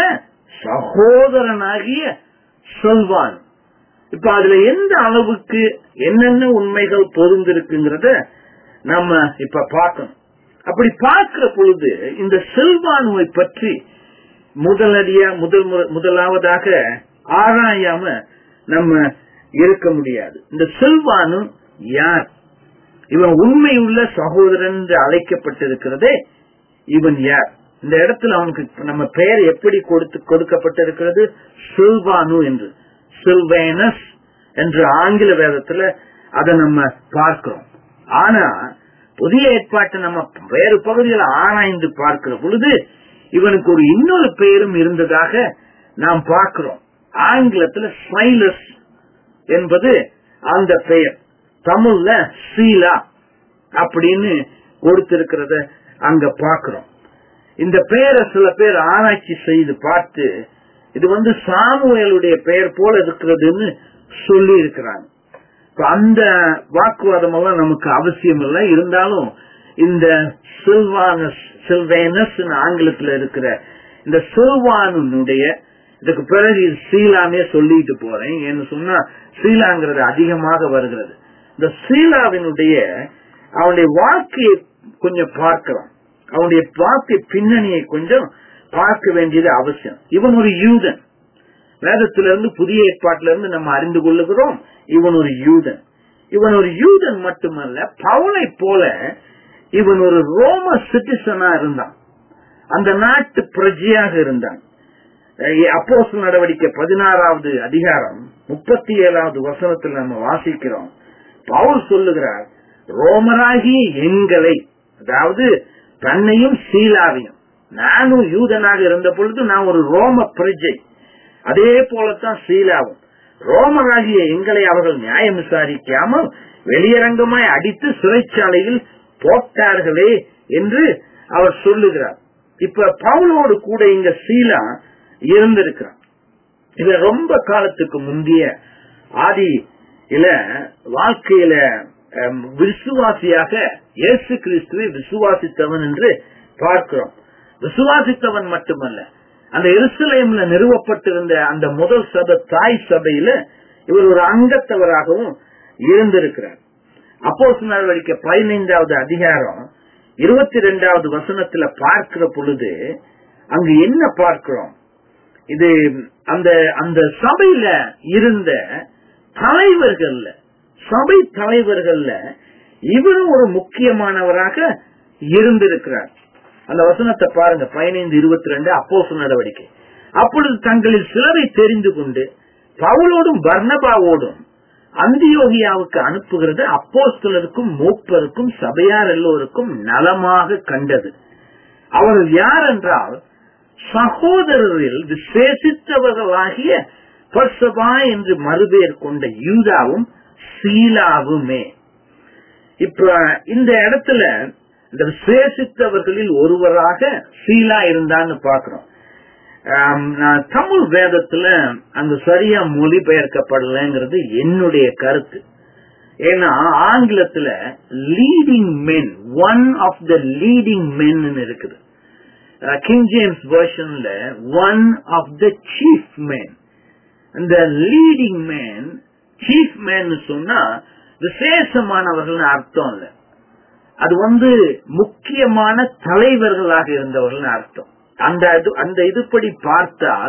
சகோதரனாகிய சொல்வான் இப்ப அதுல எந்த அளவுக்கு என்னென்ன உண்மைகள் பொருந்திருக்குங்கிறத நம்ம இப்ப பார்க்கணும் அப்படி பார்க்கிற பொழுது இந்த செல்வானுவை பற்றி முதலடியா முதல் முதலாவதாக ஆராயாம நம்ம இருக்க முடியாது இந்த செல்வானு யார் இவன் உண்மையுள்ள சகோதரன் என்று அழைக்கப்பட்டிருக்கிறதே இவன் யார் இந்த இடத்துல அவனுக்கு நம்ம பெயர் எப்படி கொடுத்து கொடுக்கப்பட்டிருக்கிறது சில்வானு என்று சில்வேனஸ் என்று ஆங்கில வேதத்துல அதை நம்ம பார்க்கிறோம் ஆனா புதிய ஏற்பாட்டை நம்ம வேறு பகுதியில் ஆராய்ந்து பார்க்கிற பொழுது இவனுக்கு ஒரு இன்னொரு பெயரும் இருந்ததாக நாம் பார்க்கிறோம் ஆங்கிலத்துல சைலஸ் என்பது அந்த பெயர் தமிழ்ல சீலா அப்படின்னு கொடுத்திருக்கிறத அங்க பாக்குறோம் இந்த பெயரை சில பேர் ஆராய்ச்சி செய்து பார்த்து இது வந்து சாமுவேலுடைய பெயர் போல இருக்கிறதுன்னு சொல்லி இருக்கிறாங்க இப்ப அந்த வாக்குவாதம் எல்லாம் நமக்கு அவசியம் இல்லை இருந்தாலும் இந்த சில்வானஸ் சில்வேனஸ் ஆங்கிலத்துல இருக்கிற இந்த சில்வானுடைய இதுக்கு பிறகு இது சீலாமே சொல்லிட்டு போறேன் ஏன்னு சொன்னா சீலாங்கிறது அதிகமாக வருகிறது இந்த சீலாவினுடைய அவனுடைய வாழ்க்கையை கொஞ்சம் பார்க்கலாம் அவனுடைய வாழ்க்கை பின்னணியை கொஞ்சம் பார்க்க வேண்டியது அவசியம் இவன் ஒரு யூதன் வேதத்திலிருந்து புதிய ஏற்பாட்டிலிருந்து நம்ம அறிந்து கொள்ளுகிறோம் இவன் ஒரு யூதன் இவன் ஒரு யூதன் மட்டுமல்ல பவுலை போல இவன் ஒரு ரோம சிட்டிசனா இருந்தான் அந்த நாட்டு பிரஜையாக இருந்தான் அப்போஸ் நடவடிக்கை பதினாறாவது அதிகாரம் முப்பத்தி ஏழாவது வசனத்தில் நம்ம வாசிக்கிறோம் பவுல் சொல்லுகிறார் ரோமராகிய எங்களை அதாவது தன்னையும் சீலாவையும் நானும் யூதனாக இருந்த பொழுது நான் ஒரு ரோம பிரஜை அதே போலத்தான் சீலாவும் ரோமராகிய எங்களை அவர்கள் நியாயம் விசாரிக்காமல் வெளியரங்கமாய் அடித்து சிறைச்சாலையில் போட்டார்களே என்று அவர் சொல்லுகிறார் இப்ப பவுலோடு கூட இங்க சீலா இருந்திருக்கிறான் இது ரொம்ப காலத்துக்கு முந்தைய ஆதி இல்ல வாழ்க்கையில விசுவாசியாக இயேசு கிறிஸ்துவை விசுவாசித்தவன் என்று பார்க்கிறோம் விசுவாசித்தவன் மட்டுமல்ல அந்த எருசலேம்ல நிறுவப்பட்டிருந்த அந்த முதல் சபை தாய் சபையில இவர் ஒரு அங்கத்தவராகவும் இருந்திருக்கிறார் அப்போ நடவடிக்கை பதினைந்தாவது அதிகாரம் இருபத்தி ரெண்டாவது வசனத்துல பார்க்கிற பொழுது அங்கு என்ன பார்க்கிறோம் இது அந்த அந்த சபையில இருந்த தலைவர்கள்ல சபை தலைவர்கள்ல இவரும் ஒரு முக்கியமானவராக இருந்திருக்கிறார் அந்த வசனத்தை பாருங்க பதினைந்து இருபத்தி ரெண்டு அப்போசு நடவடிக்கை அப்பொழுது தங்களில் சிலரை தெரிந்து கொண்டு பவுலோடும் பர்ணபாவோடும் அந்தியோகியாவுக்கு அனுப்புகிறது அப்போஸ்தலருக்கும் மூப்பருக்கும் சபையார் எல்லோருக்கும் நலமாக கண்டது அவர்கள் யார் என்றால் சகோதரரில் விசேஷித்தவர்களாகிய பர்சபா என்று மறுபெயர் கொண்ட யூதாவும் சீலாவுமே இப்ப இந்த இடத்துல இந்த விசேஷித்தவர்களில் ஒருவராக சீலா இருந்தான்னு பாக்குறோம் தமிழ் வேதத்துல அங்க சரியா மொழிபெயர்க்கப்படலைங்கிறது என்னுடைய கருத்து ஏன்னா ஆங்கிலத்துல leading men one of the leading men இருக்குது கிங் ஜேம்ஸ் வெர்ஷன்ல one of the chief man இந்த லீடிங் மேன் சீஃப் மேன் சொன்னா விசேஷமானவர்கள் அர்த்தம் இல்ல அது வந்து முக்கியமான தலைவர்களாக இருந்தவர்கள் அர்த்தம் அந்த அந்த இதுபடி பார்த்தால்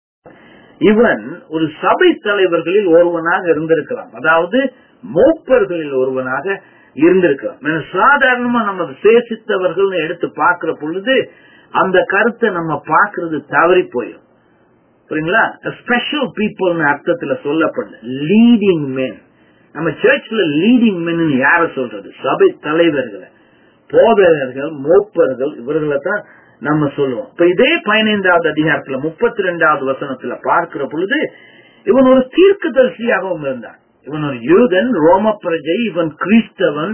இவன் ஒரு சபை தலைவர்களில் ஒருவனாக இருந்திருக்கலாம் அதாவது மூப்பர்களில் ஒருவனாக இருந்திருக்கலாம் சாதாரணமா நம்ம விசேஷித்தவர்கள் எடுத்து பார்க்கிற பொழுது அந்த கருத்தை நம்ம பார்க்கறது தவறி போயிடும் புரியுங்களா ஸ்பெஷல் பீப்புள் அர்த்தத்துல சொல்லப்படுது லீடிங் மென் நம்ம சர்ச்ல லீடிங் மென் யார சொல்றது சபை தலைவர்களை போதகர்கள் மூப்பர்கள் இவர்களை தான் நம்ம சொல்லுவோம் இப்ப இதே பதினைந்தாவது அதிகாரத்துல முப்பத்தி ரெண்டாவது வசனத்துல பார்க்கிற பொழுது இவன் ஒரு தீர்க்கதரிசியாகவும் இருந்தான் இவன் ஒரு யூதன் ரோம பிரஜை இவன் கிறிஸ்தவன்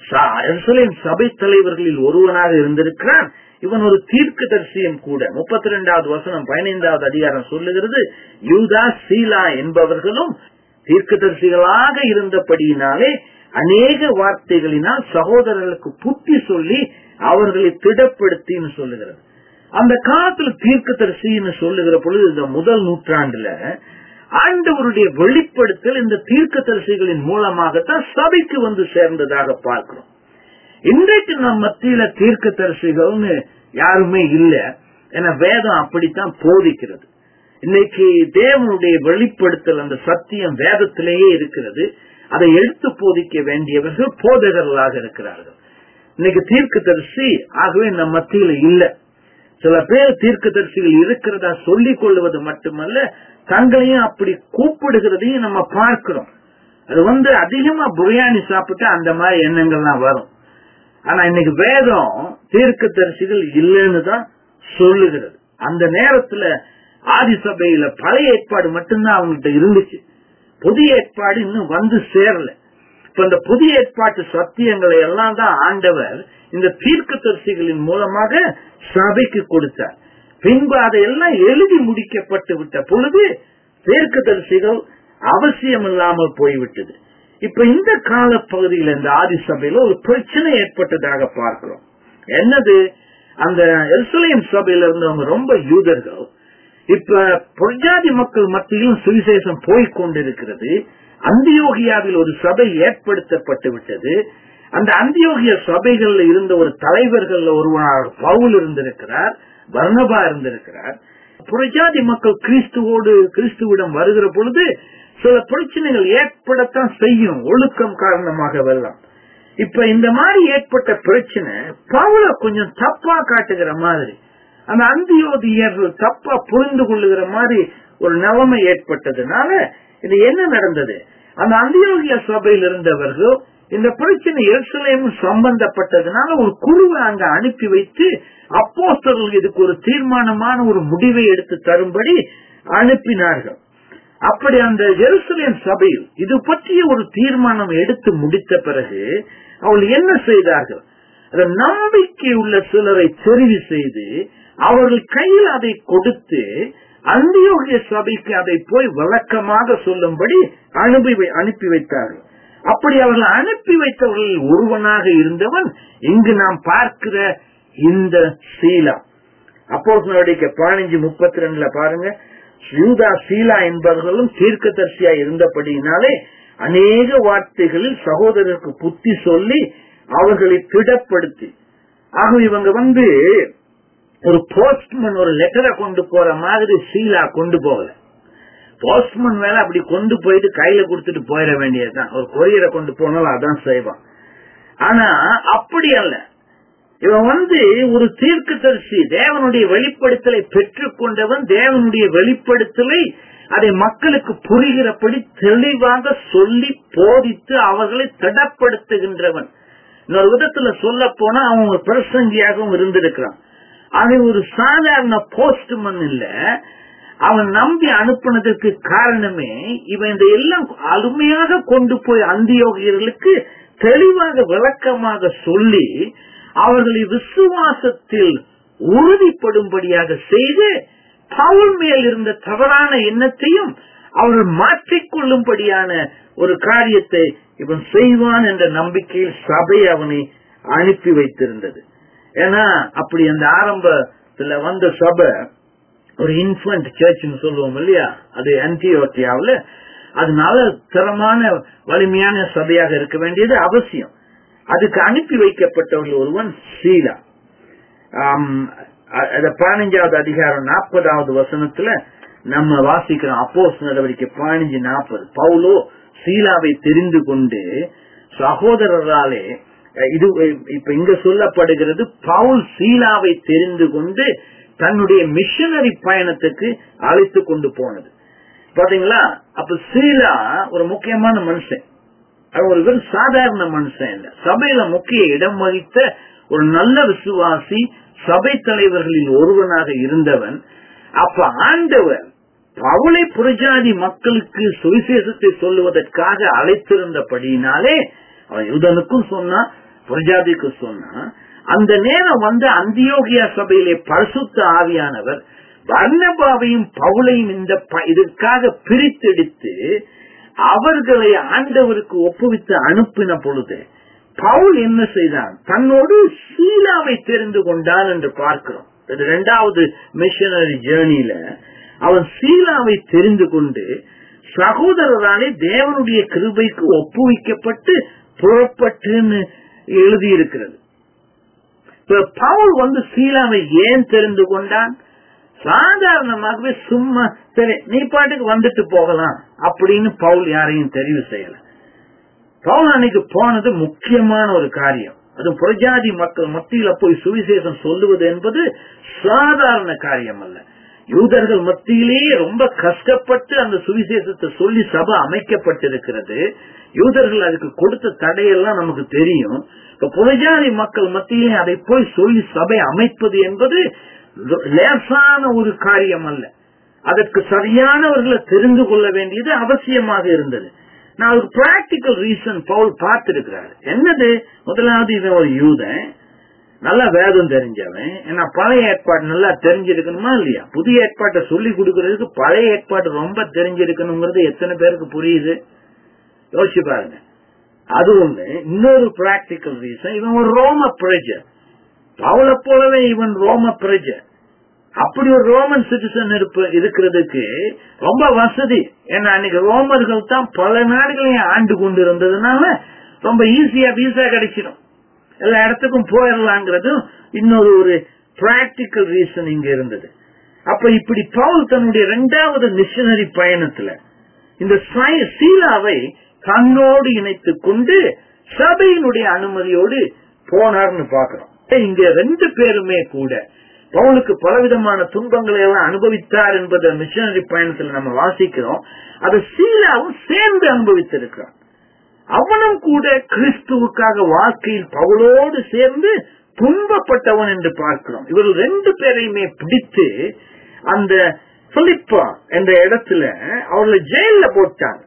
சபை தலைவர்களில் ஒருவனாக இருந்திருக்கிறான் இவன் ஒரு தீர்க்கதரிசியும் கூட முப்பத்தி ரெண்டாவது வசனம் பதினைந்தாவது அதிகாரம் சொல்லுகிறது யூதா சீலா என்பவர்களும் தீர்க்கதரிசிகளாக இருந்தபடியினாலே அநேக வார்த்தைகளினால் சகோதரர்களுக்கு புத்தி சொல்லி அவர்களை திடப்படுத்தின்னு சொல்லுகிறது அந்த காலத்துல தீர்க்கதரிசின்னு சொல்லுகிற பொழுது இந்த முதல் நூற்றாண்டுல ஆண்டவருடைய வெளிப்படுத்தல் இந்த தீர்க்கதரிசிகளின் மூலமாகத்தான் சபைக்கு வந்து சேர்ந்ததாக பார்க்கிறோம் இன்றைக்கு நம் மத்தியில தீர்க்கதரிசிகள்னு யாருமே இல்ல என வேதம் அப்படித்தான் போதிக்கிறது இன்னைக்கு தேவனுடைய வெளிப்படுத்தல் அந்த சத்தியம் வேதத்திலேயே இருக்கிறது அதை எடுத்து போதிக்க வேண்டியவர்கள் போதகர்களாக இருக்கிறார்கள் இன்னைக்கு தீர்க்கதரிசி ஆகவே நம் மத்தியில இல்ல சில பேர் தீர்க்கதரிசிகள் இருக்கிறதா சொல்லிக் கொள்வது மட்டுமல்ல தங்களையும் அப்படி கூப்பிடுகிறதையும் நம்ம பார்க்கிறோம் அது வந்து அதிகமா பிரியாணி சாப்பிட்டா அந்த மாதிரி எண்ணங்கள்லாம் வரும் ஆனா இன்னைக்கு வேதம் தீர்க்கதரிசிகள் இல்லைன்னு தான் சொல்லுகிறது அந்த நேரத்துல ஆதி சபையில பழைய ஏற்பாடு மட்டும்தான் அவங்ககிட்ட இருந்துச்சு புதிய ஏற்பாடு இன்னும் வந்து சேரல இப்ப இந்த புதிய ஏற்பாட்டு சத்தியங்களை எல்லாம் தான் ஆண்டவர் இந்த தீர்க்கதரிசிகளின் மூலமாக சபைக்கு கொடுத்தார் பின்பு அதையெல்லாம் எழுதி முடிக்கப்பட்டு விட்ட பொழுது தீர்க்கதரிசிகள் அவசியம் இல்லாமல் போய்விட்டது இப்ப இந்த கால பகுதியில் இந்த ஆதி சபையில ஒரு பிரச்சனை ஏற்பட்டதாக பார்க்கிறோம் என்னது அந்த எருசலேம் சபையில இருந்தவங்க ரொம்ப யூதர்கள் இப்ப புரஜாதி மக்கள் மத்தியிலும் சுவிசேஷம் போய்க் கொண்டிருக்கிறது அந்தியோகியாவில் ஒரு சபை ஏற்படுத்தப்பட்டு விட்டது அந்த அந்தியோகிய சபைகள்ல இருந்த ஒரு தலைவர்கள் ஒருவனாக பவுல் இருந்திருக்கிறார் வர்ணபா இருந்திருக்கிறார் புரஜாதி மக்கள் கிறிஸ்துவோடு கிறிஸ்துவிடம் வருகிற பொழுது சில பிரச்சனைகள் ஏற்படத்தான் செய்யும் ஒழுக்கம் காரணமாக வெல்லாம் இப்ப இந்த மாதிரி ஏற்பட்ட பிரச்சனை பவுல கொஞ்சம் தப்பா காட்டுகிற மாதிரி அந்த அந்தியோதியர்கள் தப்பா புரிந்து கொள்ளுகிற மாதிரி ஒரு நிலைமை ஏற்பட்டதுனால இது என்ன நடந்தது அந்த அந்தியோகிய சபையில் இருந்தவர்கள் இந்த பிரச்சனை எருசலேம் சம்பந்தப்பட்டதுனால ஒரு குழுவை அங்க அனுப்பி வைத்து அப்போஸ்தர்கள் இதுக்கு ஒரு தீர்மானமான ஒரு முடிவை எடுத்து தரும்படி அனுப்பினார்கள் அப்படி அந்த ஜெருசலேம் சபையில் இது பற்றிய ஒரு தீர்மானம் எடுத்து முடித்த பிறகு அவள் என்ன செய்தார்கள் அந்த நம்பிக்கை உள்ள சிலரை தெரிவு செய்து அவர்கள் கையில் அதை கொடுத்து அந்தியோகிய சபைக்கு அதை போய் விளக்கமாக சொல்லும்படி அனுப்பி அனுப்பி வைத்தார்கள் அப்படி அவர்கள் அனுப்பி வைத்தவர்களில் ஒருவனாக இருந்தவன் இங்கு நாம் பார்க்கிற இந்த சீலா அப்போ பதினஞ்சு முப்பத்தி ரெண்டுல பாருங்க யூதா சீலா என்பவர்களும் தீர்க்கதரிசியா இருந்தபடியினாலே அநேக வார்த்தைகளில் சகோதரருக்கு புத்தி சொல்லி அவர்களை திடப்படுத்தி ஆக இவங்க வந்து ஒரு போஸ்ட்மேன் ஒரு லெட்டரை கொண்டு போற மாதிரி சீலா கொண்டு போகல போஸ்ட்மேன் வேலை அப்படி கொண்டு போயிட்டு கையில கொடுத்துட்டு போயிட வேண்டியதுதான் ஒரு கொரியரை கொண்டு போனாலும் அதான் செய்வான் ஆனா அப்படி அல்ல இவன் வந்து ஒரு தீர்க்கதரிசி தேவனுடைய வெளிப்படுத்தலை பெற்றுக்கொண்டவன் தேவனுடைய வெளிப்படுத்தலை அதை மக்களுக்கு புரிகிறபடி தெளிவாக சொல்லி போதித்து அவர்களை திடப்படுத்துகின்றவன் இன்னொரு விதத்துல சொல்ல போனா அவன் ஒரு பிரசங்கியாகவும் இருந்திருக்கிறான் அவன் ஒரு சாதாரண போஸ்ட்மன் இல்ல அவன் நம்பி அனுப்பினதற்கு காரணமே இவன் இந்த எல்லாம் அருமையாக கொண்டு போய் அந்தியோகியர்களுக்கு தெளிவாக விளக்கமாக சொல்லி அவர்களை விசுவாசத்தில் உறுதிப்படும்படியாக செய்து பவுல் மேல் இருந்த தவறான எண்ணத்தையும் அவர்கள் மாற்றிக்கொள்ளும்படியான ஒரு காரியத்தை இவன் செய்வான் என்ற நம்பிக்கையில் சபை அவனை அனுப்பி வைத்திருந்தது ஏன்னா அப்படி அந்த ஆரம்பத்துல வந்த சபை ஒரு இன்ஃபன்ட் சர்ச்னு சொல்லுவோம் இல்லையா அது அன்டியோட்டியாவில் அதனால திறமான வலிமையான சபையாக இருக்க வேண்டியது அவசியம் அதுக்கு அனுப்பி வைக்கப்பட்டவர்கள் ஒருவன் சீலா பதினஞ்சாவது அதிகாரம் நாற்பதாவது வசனத்துல நம்ம வாசிக்கிறோம் அப்போஸ் நடவடிக்கை பதினஞ்சு நாற்பது பவுலோ சீலாவை தெரிந்து கொண்டு சகோதரராலே இது இப்ப இங்க சொல்லப்படுகிறது பவுல் சீலாவை தெரிந்து கொண்டு தன்னுடைய மிஷனரி பயணத்துக்கு அழைத்து கொண்டு போனது பாத்தீங்களா அப்ப சீலா ஒரு முக்கியமான மனுஷன் அவர் ஒரு சாதாரண மனுஷன் இல்ல சபையில முக்கிய இடம் வகித்த ஒரு நல்ல விசுவாசி சபை தலைவர்களில் ஒருவனாக இருந்தவன் அப்ப ஆண்டவர் பவுளை புரஜாதி மக்களுக்கு சுவிசேஷத்தை சொல்லுவதற்காக அழைத்திருந்தபடியினாலே அவன் யூதனுக்கும் சொன்னான் புரஜாதிக்கு சொன்னான் அந்த நேரம் வந்து அந்தியோகியா சபையிலே பரிசுத்த ஆவியானவர் வர்ணபாவையும் பவுளையும் இந்த இதற்காக பிரித்தெடுத்து அவர்களை ஆண்டவருக்கு ஒப்புவித்து அனுப்பின பொழுது பவுல் என்ன செய்தான் தன்னோடு சீலாவை தெரிந்து கொண்டான் என்று பார்க்கிறோம் இது இரண்டாவது மிஷனரி ஜேர்னில அவன் சீலாவை தெரிந்து கொண்டு சகோதரராலே தேவனுடைய கிருபைக்கு ஒப்புவிக்கப்பட்டு புறப்பட்டுன்னு எழுதியிருக்கிறது பவுல் வந்து சீலாவை ஏன் தெரிந்து கொண்டான் சாதாரணமாகவே சும்மா சரி நீ பாட்டுக்கு வந்துட்டு போகலாம் அப்படின்னு பவுல் யாரையும் தெரிவு செய்யல பவுல் அன்னைக்கு போனது முக்கியமான ஒரு காரியம் அது புரஜாதி மக்கள் மத்தியில போய் சுவிசேஷம் சொல்லுவது என்பது சாதாரண காரியம் அல்ல யூதர்கள் மத்தியிலேயே ரொம்ப கஷ்டப்பட்டு அந்த சுவிசேஷத்தை சொல்லி சபை அமைக்கப்பட்டிருக்கிறது யூதர்கள் அதுக்கு கொடுத்த தடையெல்லாம் நமக்கு தெரியும் இப்ப புரஜாதி மக்கள் மத்தியிலே அதை போய் சொல்லி சபை அமைப்பது என்பது லேசான ஒரு காரியம் அல்ல அதற்கு சரியானவர்களை தெரிந்து கொள்ள வேண்டியது அவசியமாக இருந்தது நான் அதுக்கு பிராக்டிக்கல் ரீசன் பவுல் பார்த்திருக்கிறார் என்னது முதலாவது இவன் ஒரு யூதன் நல்லா வேதம் தெரிஞ்சவன் ஏன்னா பழைய ஏற்பாடு நல்லா தெரிஞ்சிருக்கணுமா இல்லையா புதிய ஏற்பாட்டை சொல்லி கொடுக்கறதுக்கு பழைய ஏற்பாடு ரொம்ப தெரிஞ்சிருக்கணுங்கிறது எத்தனை பேருக்கு புரியுது யோசிச்சு பாருங்க அது ஒண்ணு இன்னொரு பிராக்டிக்கல் ரீசன் இவன் ஒரு ரோம பிரஜர் பவுலை போலவே இவன் ரோம பிரஜர் அப்படி ஒரு ரோமன் சிட்டிசன் இருப்பு இருக்கிறதுக்கு ரொம்ப வசதி ஏன்னா அன்னைக்கு ரோமர்கள் தான் பல நாடுகளையும் ஆண்டு கொண்டு இருந்ததுனால ரொம்ப ஈஸியா வீசா கிடைச்சிடும் எல்லா இடத்துக்கும் போயிடலாங்கிறதும் இன்னொரு ஒரு பிராக்டிக்கல் ரீசன் இங்க இருந்தது அப்ப இப்படி பவுல் தன்னுடைய இரண்டாவது மிஷனரி பயணத்துல இந்த சீலாவை தன்னோடு இணைத்துக் கொண்டு சபையினுடைய அனுமதியோடு போனார்னு பாக்குறோம் இங்க ரெண்டு பேருமே கூட பவுலுக்கு பலவிதமான துன்பங்களை எல்லாம் அனுபவித்தார் என்பதை மிஷனரி பயணத்துல நம்ம வாசிக்கிறோம் அதை சீலாவும் சேர்ந்து அனுபவித்திருக்கிறான் அவனும் கூட கிறிஸ்துவுக்காக வாழ்க்கையில் பவுலோடு சேர்ந்து துன்பப்பட்டவன் என்று பார்க்கிறோம் இவர்கள் ரெண்டு பேரையுமே பிடித்து அந்த பிலிப்பா என்ற இடத்துல அவர்களை ஜெயில போட்டாங்க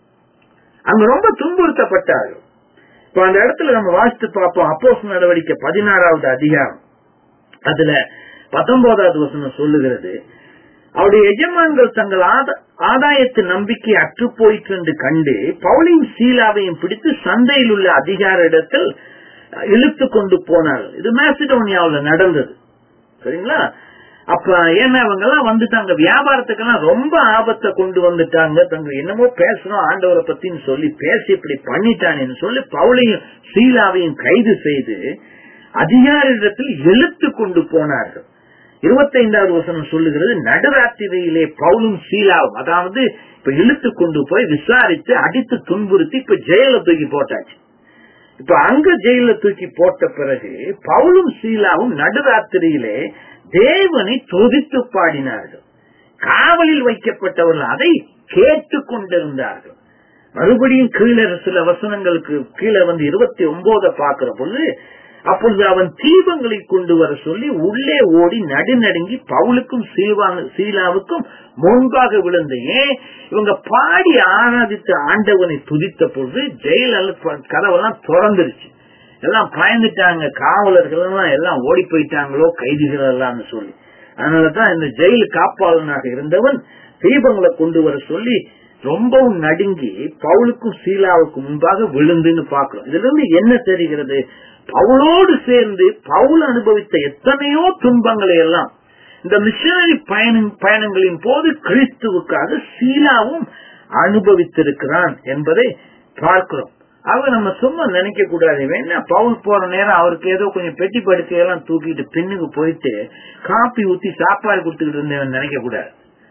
அங்க ரொம்ப துன்புறுத்தப்பட்டார்கள் இப்ப அந்த இடத்துல நம்ம வாசித்து பார்ப்போம் அப்போஸ் நடவடிக்கை பதினாறாவது அதிகாரம் அதுல பத்தொன்பதாவது வசனம் சொல்லுகிறது அவருடைய எஜமான்கள் தங்கள் ஆதாயத்து நம்பிக்கை அற்று போயிற்று என்று கண்டு பவுலையும் சீலாவையும் பிடித்து சந்தையில் உள்ள அதிகார இடத்தில் இழுத்து கொண்டு போனார்கள் இது மேசிடோனியாவில் நடந்தது சரிங்களா அப்ப ஏன்னா அவங்க எல்லாம் வந்துட்டாங்க வியாபாரத்துக்கெல்லாம் ரொம்ப ஆபத்தை கொண்டு வந்துட்டாங்க தங்க என்னமோ பேசணும் ஆண்டவரை பத்தின்னு சொல்லி பேசி இப்படி பண்ணிட்டானேன்னு சொல்லி பவுலையும் சீலாவையும் கைது செய்து அதிகாரிடத்தில் இழுத்து கொண்டு போனார்கள் இருபத்தைந்தாவது வசனம் சொல்லுகிறது நடுராத்திரியிலே பவுலும் சீலாவும் அதாவது இப்ப இழுத்து கொண்டு போய் விசாரித்து அடித்து துன்புறுத்தி இப்ப ஜெயில தூக்கி போட்டாச்சு இப்ப அங்க ஜெயில தூக்கி போட்ட பிறகு பவுலும் சீலாவும் நடுராத்திரியிலே தேவனை துதித்து பாடினார்கள் காவலில் வைக்கப்பட்டவர்கள் அதை கேட்டு கொண்டிருந்தார்கள் மறுபடியும் கீழே சில வசனங்களுக்கு கீழே வந்து இருபத்தி ஒன்பத பாக்குற பொழுது அப்பொழுது அவன் தீபங்களை கொண்டு வர சொல்லி உள்ளே ஓடி நடுநடுங்கி பவுலுக்கும் சீலாவுக்கும் முன்பாக விழுந்த ஏன் இவங்க பாடி ஆராதித்த ஆண்டவனை துதித்த பொழுது ஜெயில் கதவெல்லாம் திறந்துருச்சு எல்லாம் பயந்துட்டாங்க காவலர்கள் எல்லாம் எல்லாம் ஓடி போயிட்டாங்களோ கைதிகள் எல்லாம் சொல்லி அதனாலதான் இந்த ஜெயில் காப்பாளனாக இருந்தவன் தீபங்களை கொண்டு வர சொல்லி ரொம்பவும் நடுங்கி பவுலுக்கும் சீலாவுக்கும் முன்பாக விழுந்துன்னு பாக்குறோம் இதுல இருந்து என்ன தெரிகிறது பவுலோடு சேர்ந்து பவுல் அனுபவித்த எத்தனையோ துன்பங்களை எல்லாம் இந்த மிஷனரி பயணங்களின் போது கிறிஸ்துவுக்காக சீலாவும் அனுபவித்திருக்கிறான் என்பதை பார்க்கிறோம் அவங்க நம்ம சும்மா நினைக்க கூடாது வேணா பவுல் போற நேரம் அவருக்கு ஏதோ கொஞ்சம் பெட்டி படுக்கையெல்லாம் தூக்கிட்டு பின்னுக்கு போயிட்டு காப்பி ஊத்தி சாப்பாடு கொடுத்துக்கிட்டு இருந்தவன் நினைக்க கூடாது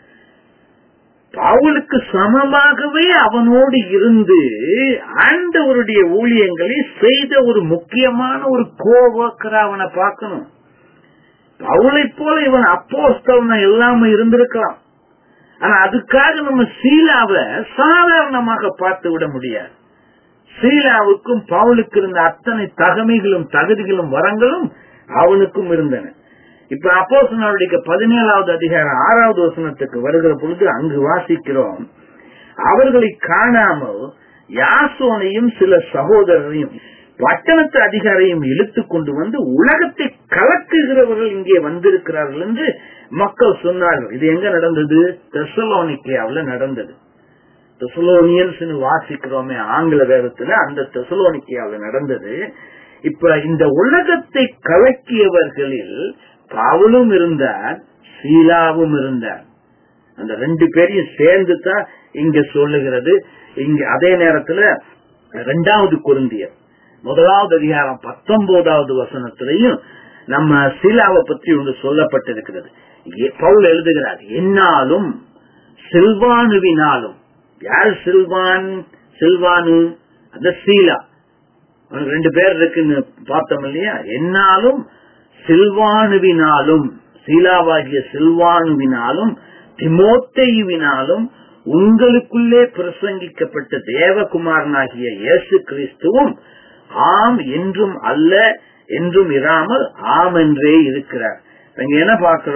பவுலுக்கு சமமாகவே அவனோடு இருந்து ஆண்டவருடைய ஊழியங்களை செய்த ஒரு முக்கியமான ஒரு கோவக்கரா அவனை பார்க்கணும் பவுலை போல இவன் அப்போஸ்தவன இல்லாம இருந்திருக்கலாம் ஆனா அதுக்காக நம்ம சீலாவை சாதாரணமாக பார்த்து விட முடியாது சீலாவுக்கும் பவுலுக்கு இருந்த அத்தனை தகமைகளும் தகுதிகளும் வரங்களும் அவனுக்கும் இருந்தன இப்ப அப்போசனுடைய பதினேழாவது அதிகாரம் ஆறாவது வசனத்துக்கு வருகிற பொழுது அங்கு வாசிக்கிறோம் அவர்களை காணாமல் யாசோனையும் சில சகோதரரையும் பட்டணத்து அதிகாரையும் இழுத்து கொண்டு வந்து உலகத்தை கலக்குகிறவர்கள் இங்கே வந்திருக்கிறார்கள் என்று மக்கள் சொன்னார்கள் இது எங்க நடந்தது தெசலோனிக்கியாவில் நடந்தது தெசலோனியன்ஸ் வாசிக்கிறோமே ஆங்கில வேதத்துல அந்த தெசலோனிக்கியாவில் நடந்தது இப்ப இந்த உலகத்தை கலக்கியவர்களில் பவுலும் இருந்தார் சீலாவும் இருந்தார் அந்த ரெண்டு பேரையும் சேர்ந்து தான் இங்க சொல்லுகிறது இங்க அதே நேரத்துல ரெண்டாவது குருந்தியர் முதலாவது அதிகாரம் பத்தொன்பதாவது வசனத்திலையும் நம்ம சீலாவை பற்றி ஒன்று சொல்லப்பட்டிருக்கிறது பவுல் எழுதுகிறார் என்னாலும் சில்வானுவினாலும் யார் சில்வான் சில்வானு அந்த சீலா ரெண்டு பேர் இருக்குன்னு பார்த்தோம் இல்லையா என்னாலும் சில்வானுவினாலும் சீலாவாகிய சில்வானுவினாலும் திமோத்தையுவினாலும் உங்களுக்குள்ளே பிரசங்கிக்கப்பட்ட தேவகுமாரனாகிய இயேசு கிறிஸ்துவும் ஆம் என்றும் அல்ல என்றும் இராமல் ஆம் என்றே இருக்கிறார் இங்க என்ன பார்க்கிறோம்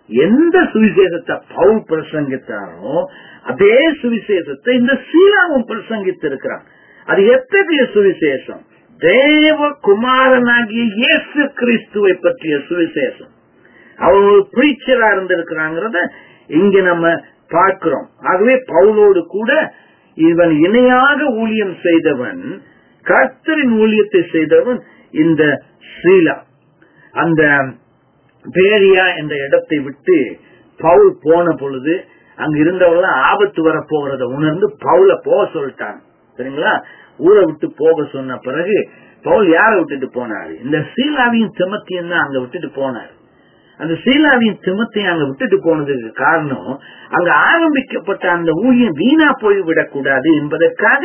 எந்த சுவிசேஷத்தை பவுல் பிரசங்கித்தாரோ அதே சுவிசேஷத்தை இந்த சீலாவும் பிரசங்கித்திருக்கிறான் அது எத்தகைய சுவிசேஷம் தேவ குமாரனாகிய இயேசு கிறிஸ்துவை பற்றிய சுவிசேஷம் அவர் ஒரு பிரீச்சரா இருந்திருக்கிறாங்கிறத இங்க நம்ம பார்க்கிறோம் ஆகவே பவுலோடு கூட இவன் இணையாக ஊழியம் செய்தவன் கர்த்தரின் ஊழியத்தை செய்தவன் இந்த ஸ்ரீலா அந்த பேரியா என்ற இடத்தை விட்டு பவுல் போன பொழுது அங்க இருந்தவங்க ஆபத்து வர போகிறத உணர்ந்து பவுல போக சொல்லிட்டாங்க சரிங்களா ஊரை விட்டு போக சொன்ன பிறகு பவுல் யார விட்டுட்டு போனாரு இந்த சீலாவையும் திமத்தியும் தான் அங்க விட்டுட்டு போனாரு அந்த சீலாவின் திமத்தையும் அங்க விட்டுட்டு போனதுக்கு காரணம் அங்க ஆரம்பிக்கப்பட்ட அந்த ஊழியம் வீணா போய் விடக்கூடாது என்பதற்காக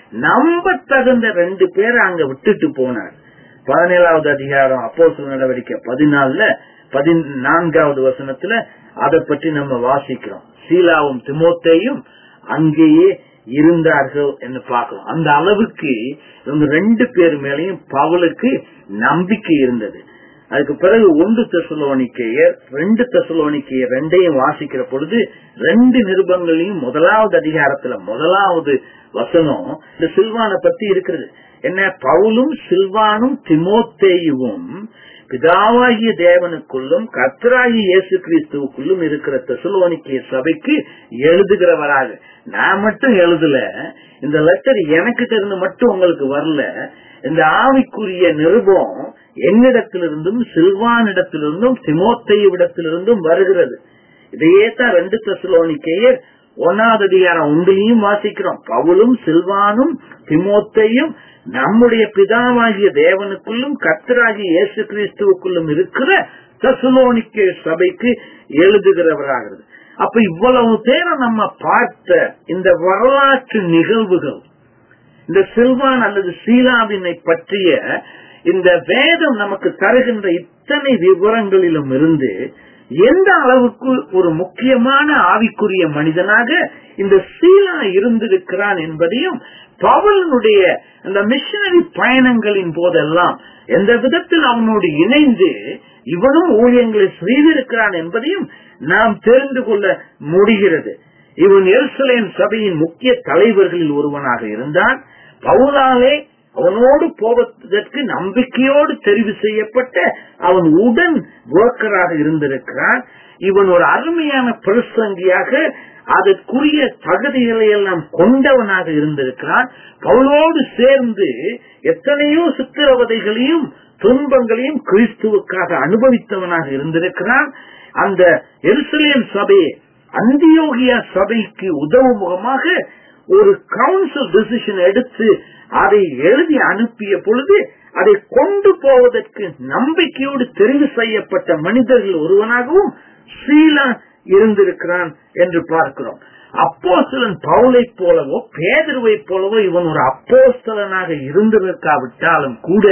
நம்ப தகுந்த ரெண்டு பேரை அங்க விட்டுட்டு போனார் பதினேழாவது அதிகாரம் அப்போ நடவடிக்கை பதினாலுல பதினான்காவது வசனத்துல அதை பற்றி நம்ம வாசிக்கிறோம் சீலாவும் திமோத்தையும் அங்கேயே இருந்தார்கள் என்று பார்க்கிறோம் அந்த அளவுக்கு இவங்க ரெண்டு பேர் மேலையும் பவுலுக்கு நம்பிக்கை இருந்தது அதுக்கு பிறகு ஒன்று தெசலோனிக்கையர் ரெண்டு தெசலோனிக்கையர் ரெண்டையும் வாசிக்கிற பொழுது ரெண்டு நிருபங்களையும் முதலாவது அதிகாரத்துல முதலாவது வசனம் இந்த சில்வானை பத்தி இருக்கிறது என்ன பவுலும் சில்வானும் திமோத்தேயுவும் பிதாவாகிய தேவனுக்குள்ளும் கர்த்தராகிய இயேசு கிறிஸ்துவுக்குள்ளும் இருக்கிற தெசலோனிக்கிய சபைக்கு எழுதுகிறவராக நான் மட்டும் எழுதல இந்த லெட்டர் எனக்கு தெரிந்து மட்டும் உங்களுக்கு வரல இந்த ஆவிக்குரிய நிருபம் என்னிடத்திலிருந்தும் சில்வானிடத்திலிருந்தும் திமோத்தையிடத்திலிருந்தும் வருகிறது இதையே தான் ரெண்டு தெசலோனிக்கையர் ஒன்னாவது அதிகாரம் ஒன்றிலையும் வாசிக்கிறோம் பவுலும் சில்வானும் திமோத்தையும் நம்முடைய பிதாவாகிய தேவனுக்குள்ளும் கர்த்தராகிய இயேசு கிறிஸ்துவுக்குள்ளும் இருக்கிற தசுலோனிக்க சபைக்கு எழுதுகிறவராகிறது அப்ப இவ்வளவு பேரை நம்ம பார்த்த இந்த வரலாற்று நிகழ்வுகள் இந்த சில்வான் அல்லது சீலாவினை பற்றிய இந்த வேதம் நமக்கு தருகின்ற இத்தனை விவரங்களிலும் இருந்து எந்த அளவுக்கு ஒரு முக்கியமான ஆவிக்குரிய மனிதனாக இந்த சீலா இருந்திருக்கிறான் என்பதையும் பவலனுடைய அந்த மிஷனரி பயணங்களின் போதெல்லாம் எந்த விதத்தில் அவனோடு இணைந்து இவனும் ஊழியங்களை செய்திருக்கிறான் என்பதையும் நாம் தெரிந்து கொள்ள முடிகிறது இவன் எருசலேம் சபையின் முக்கிய தலைவர்களில் ஒருவனாக இருந்தான் பவுலாலே அவனோடு போவதற்கு நம்பிக்கையோடு தெரிவு செய்யப்பட்ட அவன் உடன் ஒர்க்கராக இருந்திருக்கிறான் இவன் ஒரு அருமையான பிரசங்கியாக அதற்குரிய தகுதிகளை எல்லாம் கொண்டவனாக இருந்திருக்கிறான் பவுலோடு சேர்ந்து எத்தனையோ சித்திரவதைகளையும் துன்பங்களையும் கிறிஸ்துவுக்காக அனுபவித்தவனாக இருந்திருக்கிறான் அந்த எருசலேம் சபையை அந்தியோகியா சபைக்கு உதவும் முகமாக ஒரு கவுன்சில் டிசிஷன் எடுத்து அதை எழுதி அனுப்பிய பொழுது அதை கொண்டு போவதற்கு நம்பிக்கையோடு தெரிவு செய்யப்பட்ட மனிதர்கள் ஒருவனாகவும் சீலா இருந்திருக்கிறான் என்று பார்க்கிறோம் அப்போஸ்தலன் பவுலை போலவோ பேதருவை போலவோ இவன் ஒரு அப்போஸ்தலனாக இருந்திருக்காவிட்டாலும் கூட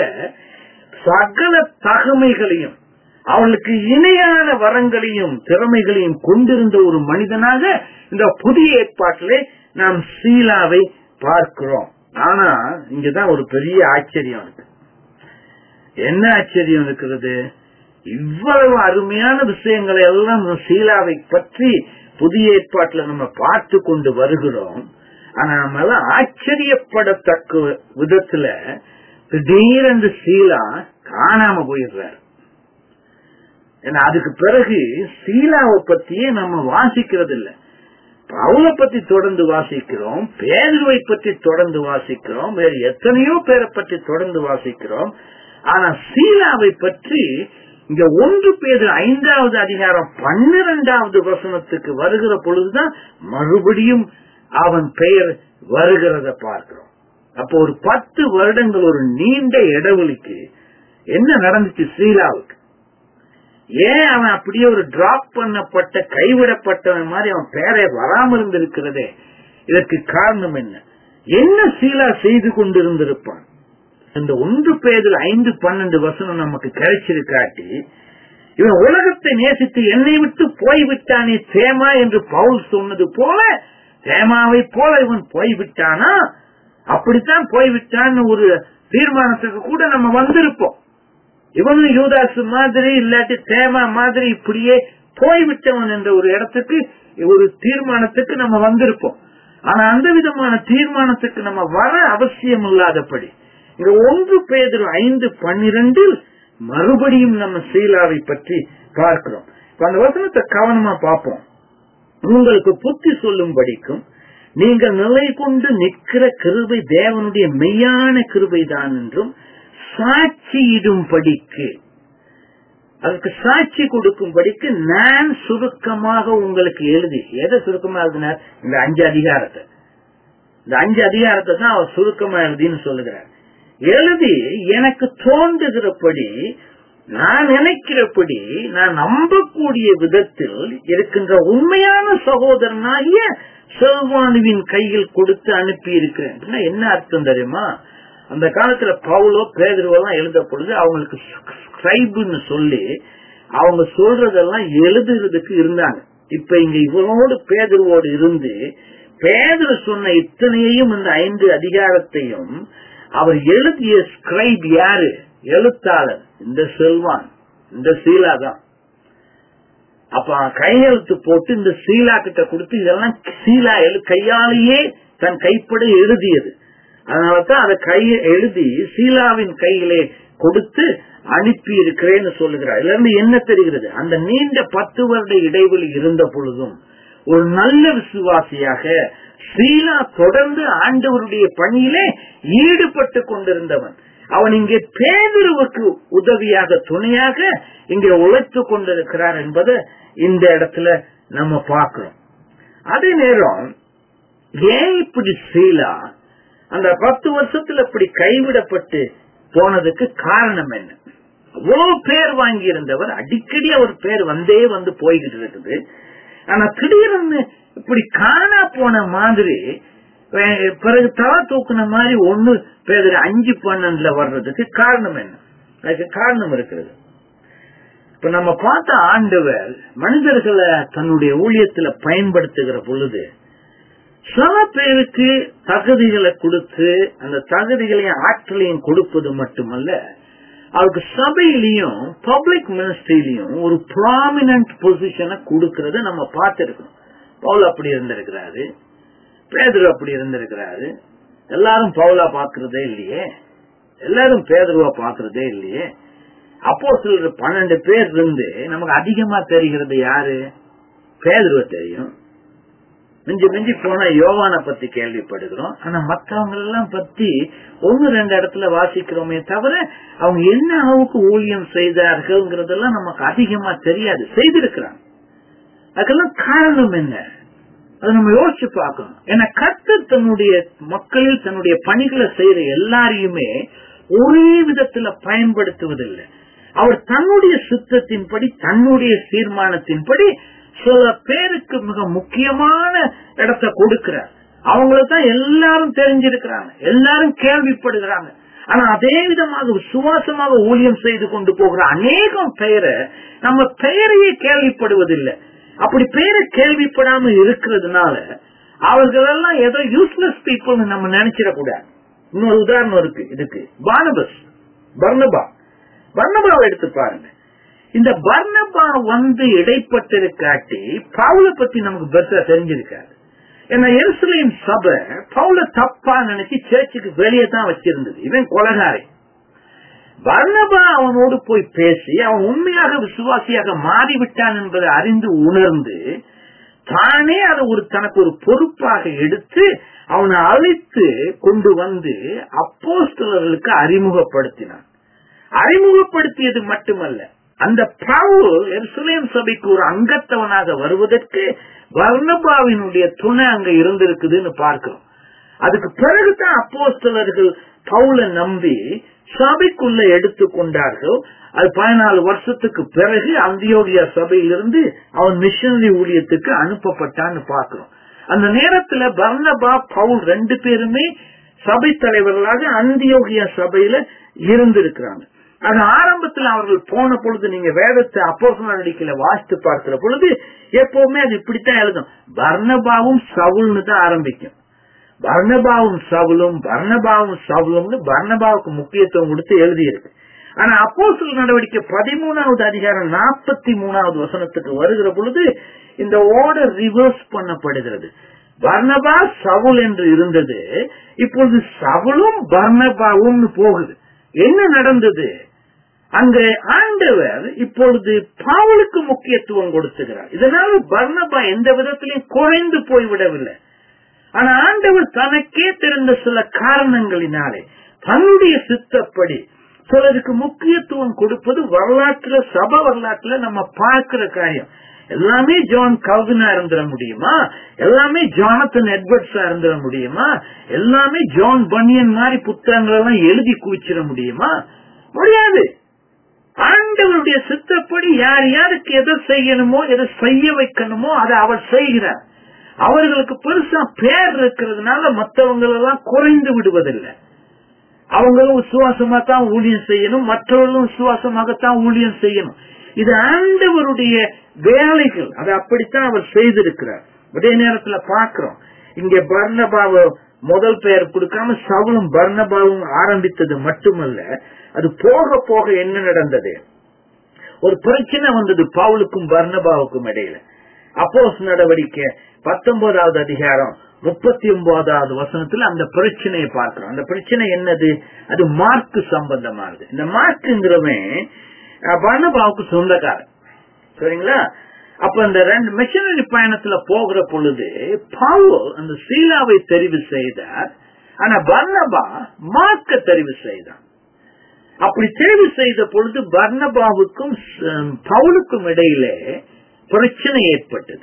சகல தகமைகளையும் அவனுக்கு இணையான வரங்களையும் திறமைகளையும் கொண்டிருந்த ஒரு மனிதனாக இந்த புதிய ஏற்பாட்டிலே நாம் சீலாவை பார்க்கிறோம் ஆனா இங்கதான் ஒரு பெரிய ஆச்சரியம் இருக்கு என்ன ஆச்சரியம் இருக்கிறது இவ்வளவு அருமையான விஷயங்களை எல்லாம் சீலாவை பற்றி புதிய ஏற்பாட்டுல நம்ம பார்த்து கொண்டு வருகிறோம் ஆனா நம்ம எல்லாம் ஆச்சரியப்படத்தக்க விதத்துல திடீரென்று சீலா காணாம போயிடுறாரு ஏன்னா அதுக்கு பிறகு சீலாவை பத்தியே நம்ம வாசிக்கிறது இல்ல பவுலை பத்தி தொடர்ந்து வாசிக்கிறோம் பேருவை பற்றி தொடர்ந்து வாசிக்கிறோம் வேறு எத்தனையோ பேரை பற்றி தொடர்ந்து வாசிக்கிறோம் ஆனா சீலாவை பற்றி இங்க ஒன்று பேர் ஐந்தாவது அதிகாரம் பன்னிரெண்டாவது வசனத்துக்கு வருகிற பொழுதுதான் மறுபடியும் அவன் பெயர் வருகிறத பார்க்கிறோம் அப்போ ஒரு பத்து வருடங்கள் ஒரு நீண்ட இடைவெளிக்கு என்ன நடந்துச்சு சீலாவுக்கு ஏன் அவன் அப்படியே ஒரு டிராப் பண்ணப்பட்ட கைவிடப்பட்டவன் மாதிரி அவன் பேரை வராமல் இருந்திருக்கிறதே இதற்கு காரணம் என்ன என்ன சீலா செய்து கொண்டிருந்திருப்பான் இந்த ஒன்று பேதில் ஐந்து பன்னெண்டு வசனம் நமக்கு கிடைச்சிருக்காட்டி இவன் உலகத்தை நேசித்து என்னை விட்டு போய்விட்டானே தேமா என்று பவுல் சொன்னது போல தேமாவை போல இவன் போய்விட்டானா அப்படித்தான் போய்விட்டான்னு ஒரு தீர்மானத்துக்கு கூட நம்ம வந்திருப்போம் இவனும் யூதாசு மாதிரி இல்லாட்டி தேமா மாதிரி இப்படியே போய்விட்டவன் என்ற ஒரு இடத்துக்கு ஒரு தீர்மானத்துக்கு நம்ம வந்திருப்போம் ஆனா அந்த விதமான தீர்மானத்துக்கு நம்ம வர அவசியம் இல்லாதபடி இங்க ஒன்று பேதர் ஐந்து பன்னிரண்டில் மறுபடியும் நம்ம சீலாவை பற்றி பார்க்கிறோம் இப்ப அந்த வசனத்தை கவனமா பார்ப்போம் உங்களுக்கு புத்தி சொல்லும்படிக்கும் நீங்கள் நிலை கொண்டு நிற்கிற கிருபை தேவனுடைய மெய்யான கிருபைதான் என்றும் சாட்சியிடும் படிக்கு அதுக்கு சாட்சி கொடுக்கும்படிக்கு நான் சுருக்கமாக உங்களுக்கு எழுதி எதை சுருக்கமா எழுதினார் இந்த அஞ்சு அதிகாரத்தை இந்த அஞ்சு அதிகாரத்தை தான் அவர் சுருக்கமா எழுதின்னு சொல்லுகிறார் எழுதி எனக்கு தோன்றுகிறபடி நான் நினைக்கிறபடி நான் நம்பக்கூடிய விதத்தில் இருக்கின்ற உண்மையான சகோதரனாகிய செல்வானுவின் கையில் கொடுத்து அனுப்பி இருக்கிறேன் என்ன அர்த்தம் தெரியுமா அந்த காலத்துல பவுலோ பேதருவெல்லாம் எழுத பொழுது அவங்களுக்கு ஸ்கிரைபுன்னு சொல்லி அவங்க சொல்றதெல்லாம் எழுதுறதுக்கு இருந்தாங்க இப்ப இங்க இவனோடு பேதருவோடு இருந்து பேதர் சொன்ன இத்தனையையும் இந்த ஐந்து அதிகாரத்தையும் அவர் எழுதிய ஸ்கிரைப் யாரு எழுத்தாளர் இந்த செல்வான் இந்த சீலா தான் அப்ப கையெழுத்து போட்டு இந்த சீலா கிட்ட கொடுத்து இதெல்லாம் சீலா எழு கையாலேயே தன் கைப்பட எழுதியது அதனாலதான் அதை கையை எழுதி சீலாவின் கையிலே கொடுத்து அனுப்பி இருக்கிறேன்னு சொல்லுகிறார் இதுல இருந்து என்ன தெரிகிறது அந்த நீண்ட பத்து வருட இடைவெளி இருந்த பொழுதும் ஒரு நல்ல விசுவாசியாக சீலா தொடர்ந்து ஆண்டவருடைய பணியிலே ஈடுபட்டு கொண்டிருந்தவன் அவன் இங்கே பேதருவுக்கு உதவியாக துணையாக இங்கே உழைத்து கொண்டிருக்கிறார் என்பதை இந்த இடத்துல நம்ம பார்க்கிறோம் அதே நேரம் ஏன் இப்படி சீலா அந்த பத்து வருஷத்துல இப்படி கைவிடப்பட்டு போனதுக்கு காரணம் என்ன அவ்வளவு பேர் வாங்கி இருந்தவர் அடிக்கடி அவர் பேர் வந்தே வந்து போய்கிட்டு இருக்குது ஆனா திடீர்னு இப்படி காணா போன மாதிரி பிறகு தலை தூக்குன மாதிரி ஒண்ணு பேர் அஞ்சு பன்னெண்டுல வர்றதுக்கு காரணம் என்ன அதுக்கு காரணம் இருக்கிறது இப்ப நம்ம பார்த்த ஆண்டவர் மனிதர்களை தன்னுடைய ஊழியத்துல பயன்படுத்துகிற பொழுது சில பேருக்கு தகுதிகளை கொடுத்து அந்த தகுதிகளையும் ஆற்றலையும் கொடுப்பது மட்டுமல்ல அவருக்கு சபையிலையும் பப்ளிக் மினிஸ்ட்ரியிலையும் ஒரு ப்ராமினன்ட் பொசிஷனை கொடுக்கறத நம்ம பார்த்திருக்கோம் பவுல் அப்படி இருந்திருக்கிறாரு பேதரு அப்படி இருந்திருக்கிறாரு எல்லாரும் பவுலா பாக்குறதே இல்லையே எல்லாரும் பேதருவா பாக்குறதே இல்லையே அப்போ சிலர் பன்னெண்டு பேர் இருந்து நமக்கு அதிகமா தெரிகிறது யாரு பேதருவ தெரியும் மிஞ்சி மிஞ்சி போனா யோவான பத்தி கேள்விப்படுகிறோம் ஆனா மத்தவங்க எல்லாம் பத்தி ஒன்னு ரெண்டு இடத்துல வாசிக்கிறோமே தவிர அவங்க என்ன அளவுக்கு ஊழியம் செய்தார்கள்ங்கிறதெல்லாம் நமக்கு அதிகமா தெரியாது செய்திருக்கிறாங்க அதுக்கெல்லாம் காரணம் என்ன அதை நம்ம யோசிச்சு பார்க்கணும் ஏன்னா கர்த்தர் தன்னுடைய மக்களில் தன்னுடைய பணிகளை செய்யற எல்லாரையுமே ஒரே விதத்துல பயன்படுத்துவதில்லை அவர் தன்னுடைய சித்தத்தின்படி தன்னுடைய தீர்மானத்தின்படி சில பேருக்கு மிக முக்கியமான இடத்தை கொடுக்கிறார் அவங்கள தான் எல்லாரும் தெரிஞ்சிருக்கிறாங்க எல்லாரும் கேள்விப்படுகிறாங்க ஆனா அதே விதமாக சுவாசமாக ஊழியம் செய்து கொண்டு போகிற அநேகம் பெயரை நம்ம பெயரையே கேள்விப்படுவதில்லை அப்படி பேரை கேள்விப்படாம இருக்கிறதுனால அவர்களெல்லாம் ஏதோ யூஸ்லெஸ் பீப்புள் நம்ம நினைச்சிடக்கூடாது இன்னொரு உதாரணம் இருக்கு இதுக்கு பானபஸ் பர்ணபா பர்ணபாவை எடுத்து பாருங்க இந்த பர்ணபா வந்து இடைப்பட்டிருக்காட்டி பவுல பத்தி நமக்கு பெருசா தெரிஞ்சிருக்காது ஏன்னா எருசலேம் சபை பவுல தப்பா நினைச்சு சேர்ச்சுக்கு வெளியே தான் வச்சிருந்தது இவன் கொலகாரை பர்ணபா அவனோடு போய் பேசி அவன் உண்மையாக விசுவாசியாக மாறிவிட்டான் என்பதை அறிந்து உணர்ந்து தானே அதை ஒரு தனக்கு ஒரு பொறுப்பாக எடுத்து அவனை அழைத்து கொண்டு வந்து அப்போஸ்தலர்களுக்கு அறிமுகப்படுத்தினான் அறிமுகப்படுத்தியது மட்டுமல்ல அந்த பவுல் எருசலேம் சபைக்கு ஒரு அங்கத்தவனாக வருவதற்கு வர்ணபாவினுடைய துணை அங்க இருந்திருக்குதுன்னு பார்க்கிறோம் அதுக்கு பிறகுதான் அப்போஸ்தலர்கள் பவுல நம்பி சபைக்குள்ள எடுத்துக்கொண்டார்கள் அது பதினாலு வருஷத்துக்கு பிறகு அந்தியோகியா சபையிலிருந்து அவன் மிஷனரி ஊழியத்துக்கு அனுப்பப்பட்டான்னு பார்க்கிறோம் அந்த நேரத்துல பர்ணபா பவுல் ரெண்டு பேருமே சபை தலைவர்களாக அந்தியோகியா சபையில இருந்திருக்கிறாங்க அது ஆரம்பத்தில் அவர்கள் போன பொழுது நீங்க வேதத்தை அப்போ அடிக்கல வாசித்து பார்க்கிற பொழுது எப்பவுமே அது இப்படித்தான் எழுதும் பர்ணபாவும் சவுல்னு தான் ஆரம்பிக்கும் பர்ணபாவும் சவுலும் பர்ணபாவும் சவுலும்னு பர்ணபாவுக்கு முக்கியத்துவம் கொடுத்து எழுதியிருக்கு ஆனா அப்போஸ்தலர் நடவடிக்கை பதிமூணாவது அதிகாரம் நாற்பத்தி மூணாவது வசனத்துக்கு வருகிற பொழுது இந்த ஆர்டர் ரிவர்ஸ் பண்ணப்படுகிறது பர்னபா சவுல் என்று இருந்தது இப்பொழுது சவுலும் பர்னபாவும் போகுது என்ன நடந்தது அங்க ஆண்டவர் இப்பொழுது பவுலுக்கு முக்கியத்துவம் கொடுத்துகிறார் இதனால பர்னபா எந்த விதத்திலையும் குறைந்து போய்விடவில்லை ஆனா ஆண்டவர் தனக்கே தெரிந்த சில காரணங்களினாலே தன்னுடைய சித்தப்படி சிலருக்கு முக்கியத்துவம் கொடுப்பது வரலாற்றுல சப வரலாற்றுல நம்ம பார்க்கிற காரியம் எல்லாமே ஜான் கல்வினா இருந்துட முடியுமா எல்லாமே ஜானத்தன் எட்வர்ட்ஸா இருந்துட முடியுமா எல்லாமே ஜான் பனியன் மாதிரி புத்தகங்கள் எல்லாம் எழுதி குவிச்சிட முடியுமா முடியாது ஆண்டவருடைய சித்தப்படி யார் யாருக்கு எதை செய்யணுமோ எதை செய்ய வைக்கணுமோ அதை அவர் செய்கிறார் அவர்களுக்கு பெருசா பேர் இருக்கிறதுனால மற்றவங்க எல்லாம் குறைந்து விடுவதில்லை அவங்களும் விசுவாசமா தான் ஊழியம் செய்யணும் மற்றவர்களும் விசுவாசமாகத்தான் ஊழியம் செய்யணும் இது ஆண்டவருடைய வேலைகள் அதை அப்படித்தான் அவர் செய்திருக்கிறார் அதே நேரத்துல பாக்குறோம் இங்க பர்ணபாவ முதல் பெயர் கொடுக்காம சவுளும் பர்ணபாவும் ஆரம்பித்தது மட்டுமல்ல அது போக போக என்ன நடந்தது ஒரு பிரச்சனை வந்தது பவுலுக்கும் பர்ணபாவுக்கும் இடையில அப்போஸ் நடவடிக்கை பத்தொன்பதாவது அதிகாரம் முப்பத்தி ஒன்பதாவது வசனத்துல அந்த பிரச்சனையை பார்க்கிறோம் அந்த பிரச்சனை என்னது அது மார்க் சம்பந்தமானது இந்த மார்க்குங்கிறவன் பர்ணபாவுக்கு சொந்தக்காரன் சரிங்களா அப்ப அந்த ரெண்டு மிஷனரி பயணத்துல போகிற பொழுது பாவோ அந்த சீலாவை தெரிவு செய்தார் ஆனா பர்ணபா மார்க்க தெரிவு செய்தான் அப்படி தெரிவு செய்த பொழுது பர்ணபாவுக்கும் பவுலுக்கும் இடையிலே பிரச்சனை ஏற்பட்டது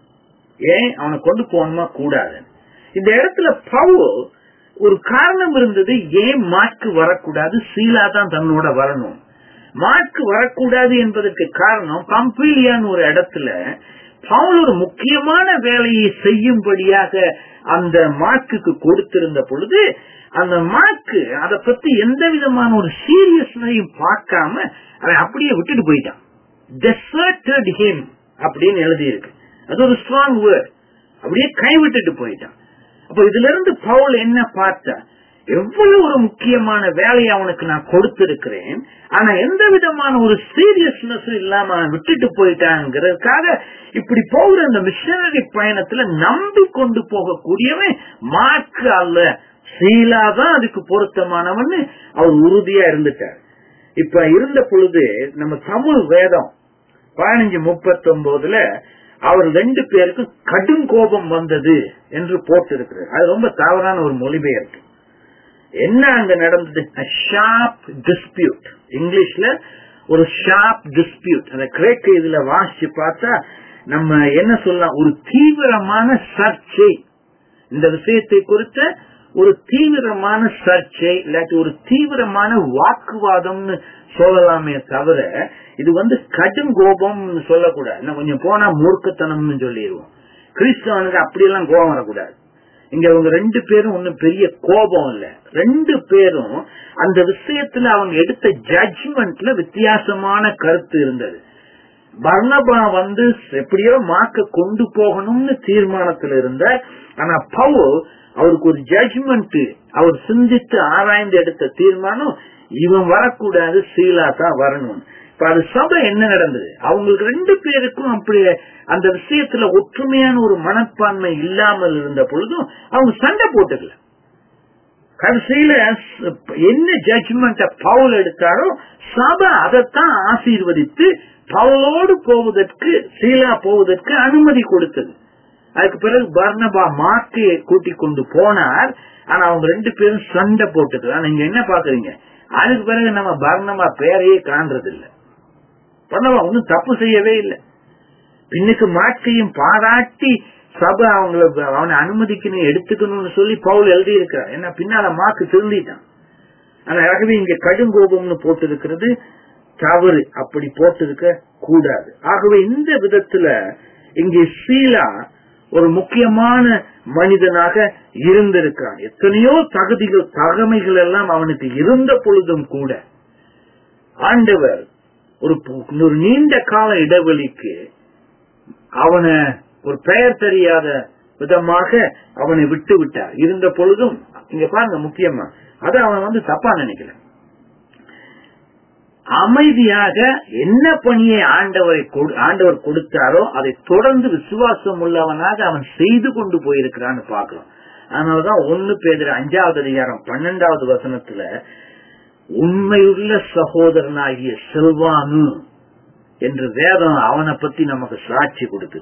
ஏன் அவனை கொண்டு போகணுமா கூடாது இந்த இடத்துல பவுல் ஒரு காரணம் இருந்தது ஏன் மார்க்கு வரக்கூடாது சீலா தான் தன்னோட வரணும் மார்க்கு வரக்கூடாது என்பதற்கு காரணம் பம்பிலியான்னு ஒரு இடத்துல பவுல் ஒரு முக்கியமான வேலையை செய்யும்படியாக அந்த மார்க்குக்கு கொடுத்திருந்த பொழுது அந்த மார்க்கு அதை பத்தி எந்த விதமான ஒரு சீரியஸ்னையும் பார்க்காம அவன் அப்படியே விட்டுட்டு போயிட்டான் டெசர்டட் ஹிம் அப்படின்னு எழுதியிருக்கு அது ஒரு ஸ்ட்ராங் வேர்ட் அப்படியே கைவிட்டுட்டு போயிட்டான் அப்ப இதுல இருந்து பவுல் என்ன பார்த்த எவ்வளவு ஒரு முக்கியமான வேலையை அவனுக்கு நான் கொடுத்திருக்கிறேன் ஆனா எந்த விதமான ஒரு சீரியஸ்னஸ் இல்லாம அவன் விட்டுட்டு போயிட்டாங்கிறதுக்காக இப்படி போகிற அந்த மிஷனரி பயணத்துல நம்பி கொண்டு போகக்கூடியவன் மார்க்கு அல்ல சீலா தான் அதுக்கு பொருத்தமானவன்னு அவர் உறுதியா இருந்துட்டார் இப்ப இருந்த பொழுது நம்ம தமிழ் வேதம் பதினஞ்சு முப்பத்தி ஒன்பதுல அவர் ரெண்டு பேருக்கும் கடும் கோபம் வந்தது என்று போட்டிருக்கிறார் அது ரொம்ப தவறான ஒரு மொழிபெயர்ப்பு என்ன அங்க நடந்தது ஷார்ப் டிஸ்பியூட் இங்கிலீஷ்ல ஒரு ஷார்ப் டிஸ்பியூட் அந்த கிரேக்க இதுல வாசிச்சு பார்த்தா நம்ம என்ன சொல்லலாம் ஒரு தீவிரமான சர்ச்சை இந்த விஷயத்தை குறித்த ஒரு தீவிரமான சர்ச்சை இல்லாட்டி ஒரு தீவிரமான வாக்குவாதம்னு சொல்லலாமே தவிர இது வந்து கடும் கோபம்னு சொல்லக்கூடாது இன்னும் கொஞ்சம் போனா மூர்க்கத்தனம்னு சொல்லிடுவோம் கிறிஸ்தவனுக்கு அப்படியெல்லாம் கோபம் வரக்கூடாது இங்க அவங்க ரெண்டு பேரும் ஒன்னும் பெரிய கோபம் இல்ல ரெண்டு பேரும் அந்த விஷயத்துல அவங்க எடுத்த ஜட்ஜ்மெண்ட்ல வித்தியாசமான கருத்து இருந்தது பர்ணபா வந்து எப்படியோ மாக்க கொண்டு போகணும்னு தீர்மானத்துல இருந்த ஆனா பவு அவருக்கு ஒரு ஜட்ஜ்மெண்ட் அவர் சிந்தித்து ஆராய்ந்து எடுத்த தீர்மானம் இவன் வரக்கூடாது சீலா தான் வரணும் இப்ப அது சபை என்ன நடந்தது அவங்களுக்கு ரெண்டு பேருக்கும் அப்படி அந்த விஷயத்துல ஒற்றுமையான ஒரு மனப்பான்மை இல்லாமல் இருந்த பொழுதும் அவங்க சண்டை போட்டுக்கல கடைசியில என்ன ஜட்ஜ்மெண்ட் பவுல் எடுத்தாரோ சபை அதைத்தான் ஆசீர்வதித்து பவுலோடு போவதற்கு சீலா போவதற்கு அனுமதி கொடுத்தது அதுக்கு பிறகு பர்ணபா மார்க்கையை கூட்டிக் கொண்டு போனார் ஆனா அவங்க ரெண்டு பேரும் சண்டை போட்டுக்கலாம் நீங்க என்ன பாக்குறீங்க அதுக்கு பிறகு நம்ம பர்ணபா பேரையே காண்றது இல்ல பர்ணபா ஒன்னும் தப்பு செய்யவே இல்லை பின்னுக்கு மாட்கையும் பாராட்டி சபை அவங்கள அவனை அனுமதிக்கணும் எடுத்துக்கணும்னு சொல்லி பவுல் எழுதி இருக்கிறார் ஏன்னா பின்னால மாக்கு திருந்திட்டான் ஆனா ஆகவே இங்க கடுங்கோபம்னு போட்டிருக்கிறது தவறு அப்படி போட்டிருக்க கூடாது ஆகவே இந்த விதத்துல இங்கே சீலா ஒரு முக்கியமான மனிதனாக இருந்திருக்கான் எத்தனையோ தகுதிகள் தகமைகள் எல்லாம் அவனுக்கு இருந்த பொழுதும் கூட ஆண்டவர் ஒரு ஒரு நீண்ட கால இடைவெளிக்கு அவனை ஒரு பெயர் தெரியாத விதமாக அவனை விட்டு விட்டார் இருந்த பொழுதும் இங்க பாருங்க முக்கியமா அத அவன் வந்து தப்பா நினைக்கல அமைதியாக என்ன பணியை ஆண்டவரை கொடு- ஆண்டவர் கொடுத்தாரோ அதை தொடர்ந்து விசுவாசம் உள்ளவனாக அவன் செய்து கொண்டு போயிருக்கிறான்னு பார்க்கிறோம் அதனாலதான் ஒன்னு பேதர் அஞ்சாவது அதிகாரம் பன்னெண்டாவது வசனத்துல உண்மையுள்ள சகோதரனாகிய செல்வானு என்று வேதம் அவனை பத்தி நமக்கு சாட்சி கொடுக்குது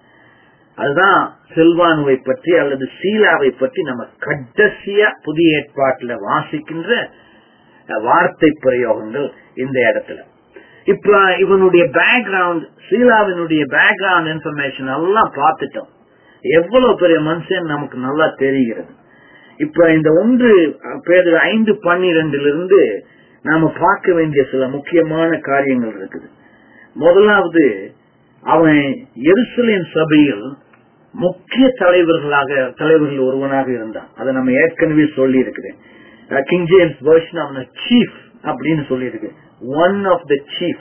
அதுதான் செல்வானுவை பற்றி அல்லது சீலாவை பற்றி நம்ம கடைசியா புதிய ஏற்பாட்டுல வாசிக்கின்ற அஹ், வார்த்தை பிரயோகங்கள் இந்த இடத்துல இப்ப இவனுடைய பேக்ரவுண்ட் சீலாவினுடைய பேக்ரவுண்ட் இன்ஃபர்மேஷன் எல்லாம் பார்த்துட்டோம் எவ்வளவு பெரிய மனுஷன் நமக்கு நல்லா தெரிகிறது இப்ப இந்த ஒன்று பேர் ஐந்து பன்னிரெண்டுல இருந்து நாம பார்க்க வேண்டிய சில முக்கியமான காரியங்கள் இருக்குது முதலாவது அவன் எருசலேம் சபையில் முக்கிய தலைவர்களாக தலைவர்கள் ஒருவனாக இருந்தான் அதை நம்ம ஏற்கனவே சொல்லி இருக்கிறேன் கிங் ஜேம்ஸ் வேர்ஷன் அவன சீஃப் அப்படின்னு சொல்லி இருக்கு ஒன் ஆஃப் த சீஃப்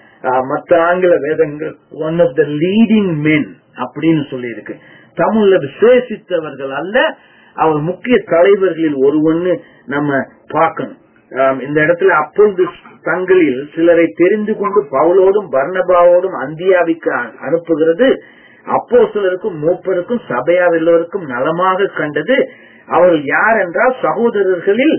மற்ற ஆங்கில வேதங்கள் one of the leading men அப்படின்னு சொல்லி இருக்கு தமிழ்ல விசேஷித்தவர்கள் அல்ல அவர் முக்கிய தலைவர்களில் ஒருவன்னு நம்ம பார்க்கணும் ஆம், இந்த இடத்துல அப்பொழுது தங்களில் சிலரை தெரிந்து கொண்டு பவுலோடும் பர்ணபாவோடும் அந்தியாவிக்கு அ- அனுப்புகிறது அப்போ சிலருக்கும் மூப்பருக்கும் சபையார் எல்லோருக்கும் நலமாக கண்டது அவர்கள் யார் என்றால் சகோதரர்களில்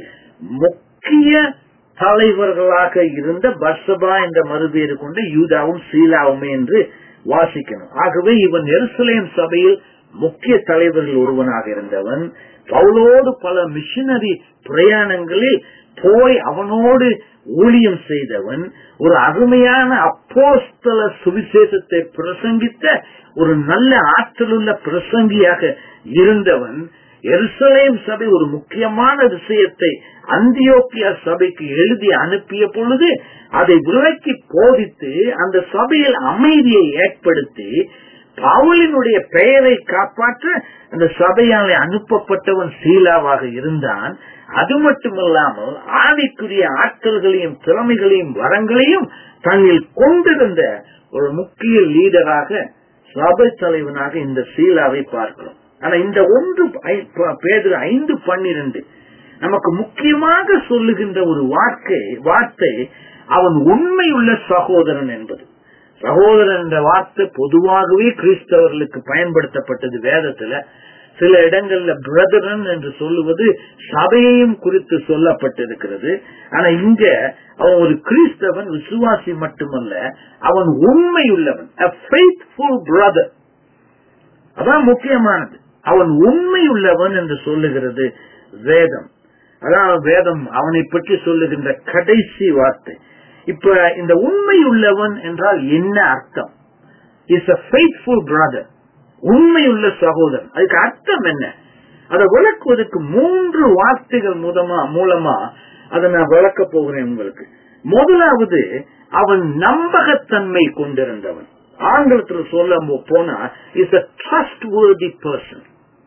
முக்கிய தலைவர்களாக இருந்த பர்சபா என்ற மறுபேறு கொண்ட யூதாவும் சீலாவுமே என்று வாசிக்கணும் ஆகவே இவன் எருசலேம் சபையில் முக்கிய தலைவர்கள் ஒருவனாக இருந்தவன் பவுலோடு பல மிஷினரி பிரயாணங்களில் போய் அவனோடு ஊழியம் செய்தவன் ஒரு அருமையான அப்போஸ்தல சுவிசேஷத்தை பிரசங்கித்த ஒரு நல்ல ஆற்றலுள்ள பிரசங்கியாக இருந்தவன் எருசலேம் சபை ஒரு முக்கியமான விஷயத்தை அந்தியோக்கியா சபைக்கு எழுதி அனுப்பிய பொழுது அதை விலக்கி போதித்து அந்த சபையில் அமைதியை ஏற்படுத்தி பவுலினுடைய பெயரை காப்பாற்ற அந்த சபையாலே அனுப்பப்பட்டவன் சீலாவாக இருந்தான் அது மட்டுமல்லாமல் ஆவிக்குரிய ஆற்றல்களையும் திறமைகளையும் வரங்களையும் தன்னில் கொண்டிருந்த ஒரு முக்கிய லீடராக சபை தலைவனாக இந்த சீலாவை பார்க்கிறோம் ஆனா இந்த ஒன்று ஐ- ப- பேதுரு ஐந்து பன்னிரண்டு நமக்கு முக்கியமாக சொல்லுகின்ற ஒரு வார்த்தை வார்த்தை அவன் உண்மையுள்ள சகோதரன் என்பது சகோதரன் என்ற வார்த்தை பொதுவாகவே கிறிஸ்தவர்களுக்கு பயன்படுத்தப்பட்டது வேதத்துல சில இடங்கள்ல பிரதரன் என்று சொல்லுவது சபையையும் குறித்து சொல்லப்பட்டிருக்கிறது ஆனா இங்க அவன் ஒரு கிறிஸ்தவன் விசுவாசி மட்டுமல்ல அவன் உண்மையுள்ளவன் a faithful brother அதான் முக்கியமானது அவன் உண்மையுள்ளவன் என்று சொல்லுகிறது வேதம் அதான் வேதம் அவனை பற்றி சொல்லுகின்ற கடைசி வார்த்தை இப்ப இந்த உண்மையுள்ளவன் என்றால் என்ன அர்த்தம் இஸ் a faithful brother உண்மையுள்ள சகோதரன் அதுக்கு அர்த்தம் என்ன அதை விளக்குவதற்கு மூன்று வார்த்தைகள் மூலமா மூலமா அதை நான் விளக்க போகிறேன் உங்களுக்கு முதலாவது அவன் நம்பகத்தன்மை கொண்டிருந்தவன் ஆங்கிலத்தில் சொல்ல போனா இஸ் a trustworthy person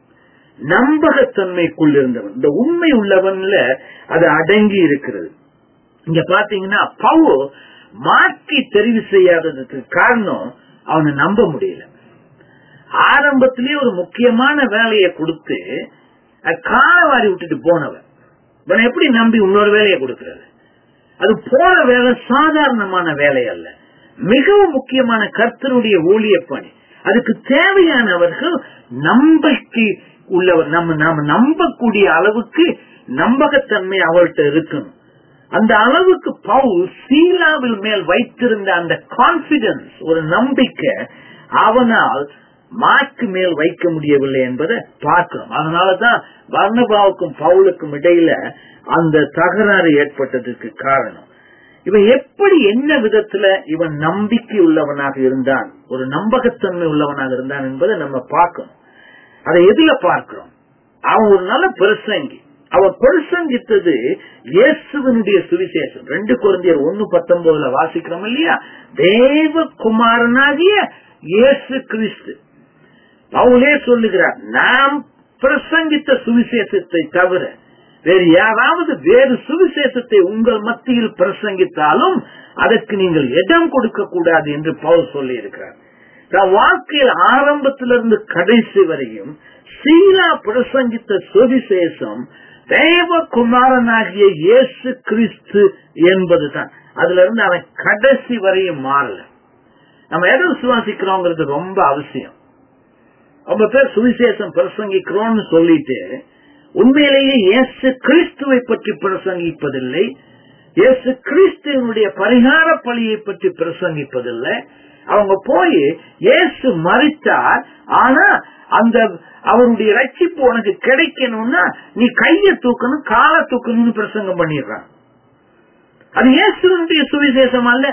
நம்பகத்தன்மைக்குள் இருந்தவன் இந்த உண்மை உள்ளவன்ல அது அடங்கி இருக்கிறது இங்க பாத்தீங்கன்னா பவு மாற்றி தெரிவு செய்யாததுக்கு காரணம் அவனை நம்ப முடியல ஆரம்பத்திலேயே ஒரு முக்கியமான வேலையை கொடுத்து அது காலவாரி விட்டுட்டு போனவன் இவனை எப்படி நம்பி இன்னொரு வேலையை கொடுக்கிறது அது போற வேலை சாதாரணமான வேலை அல்ல மிகவும் முக்கியமான கர்த்தருடைய ஊழிய பணி அதுக்கு தேவையானவர்கள் நம்பிக்கை உள்ளவர் நம்ம நாம நம்பக்கூடிய அளவுக்கு நம்பகத்தன்மை அவர்கிட்ட இருக்கணும் அந்த அளவுக்கு பவுல் சீலாவில் மேல் வைத்திருந்த அந்த கான்பிடன்ஸ் ஒரு நம்பிக்கை அவனால் மார்க்கு மேல் வைக்க முடியவில்லை என்பதை பார்க்கிறோம் அதனாலதான் வர்ணபாவுக்கும் பவுலுக்கும் இடையில அந்த தகராறு ஏற்பட்டதற்கு காரணம் இவன் எப்படி என்ன விதத்துல இவன் நம்பிக்கை உள்ளவனாக இருந்தான் ஒரு நம்பகத்தன்மை உள்ளவனாக இருந்தான் என்பதை நம்ம பார்க்கணும் அதை எதுல பார்க்கிறோம் அவன் ஒரு நல்ல பிரசங்கி அவன் பிரசங்கித்தது இயேசுவனுடைய சுவிசேஷம் ரெண்டு குழந்தையர் ஒன்னு பத்தொன்பதுல வாசிக்கிறோம் இல்லையா தேவ குமாரனாகிய இயேசு கிறிஸ்து பவுலே சொல்லுகிறார் நாம் பிரசங்கித்த சுவிசேஷத்தை தவிர வேறு யாராவது வேறு சுவிசேஷத்தை உங்கள் மத்தியில் பிரசங்கித்தாலும் அதற்கு நீங்கள் இடம் கொடுக்க கூடாது என்று பவுல் சொல்லி இருக்கிறார் தன் வாழ்க்கையில் ஆரம்பத்திலிருந்து கடைசி வரையும் சீலா பிரசங்கித்த சுவிசேஷம் தேவகுமாரனாகிய இயேசு கிறிஸ்து என்பதுதான் அதுல இருந்து அவன் கடைசி வரையும் மாறல நம்ம எதை விசுவாசிக்கிறோங்கிறது ரொம்ப அவசியம் ரொம்ப பேர் சுவிசேஷம் பிரசங்கிக்கிறோம்னு சொல்லிட்டு உண்மையிலேயே இயேசு கிறிஸ்துவை பற்றி பிரசங்கிப்பதில்லை இயேசு கிறிஸ்துவனுடைய பரிகார பலியை பற்றி பிரசங்கிப்பதில்லை அவங்க போய் இயேசு மறித்தார் ஆனா அந்த அவருடைய ரட்சிப்பு உனக்கு கிடைக்கணும்னா நீ கைய தூக்கணும் காலை தூக்கணும்னு பிரசங்கம் பண்ணிடுறான் அது இயேசுடைய சுவிசேஷம் அல்ல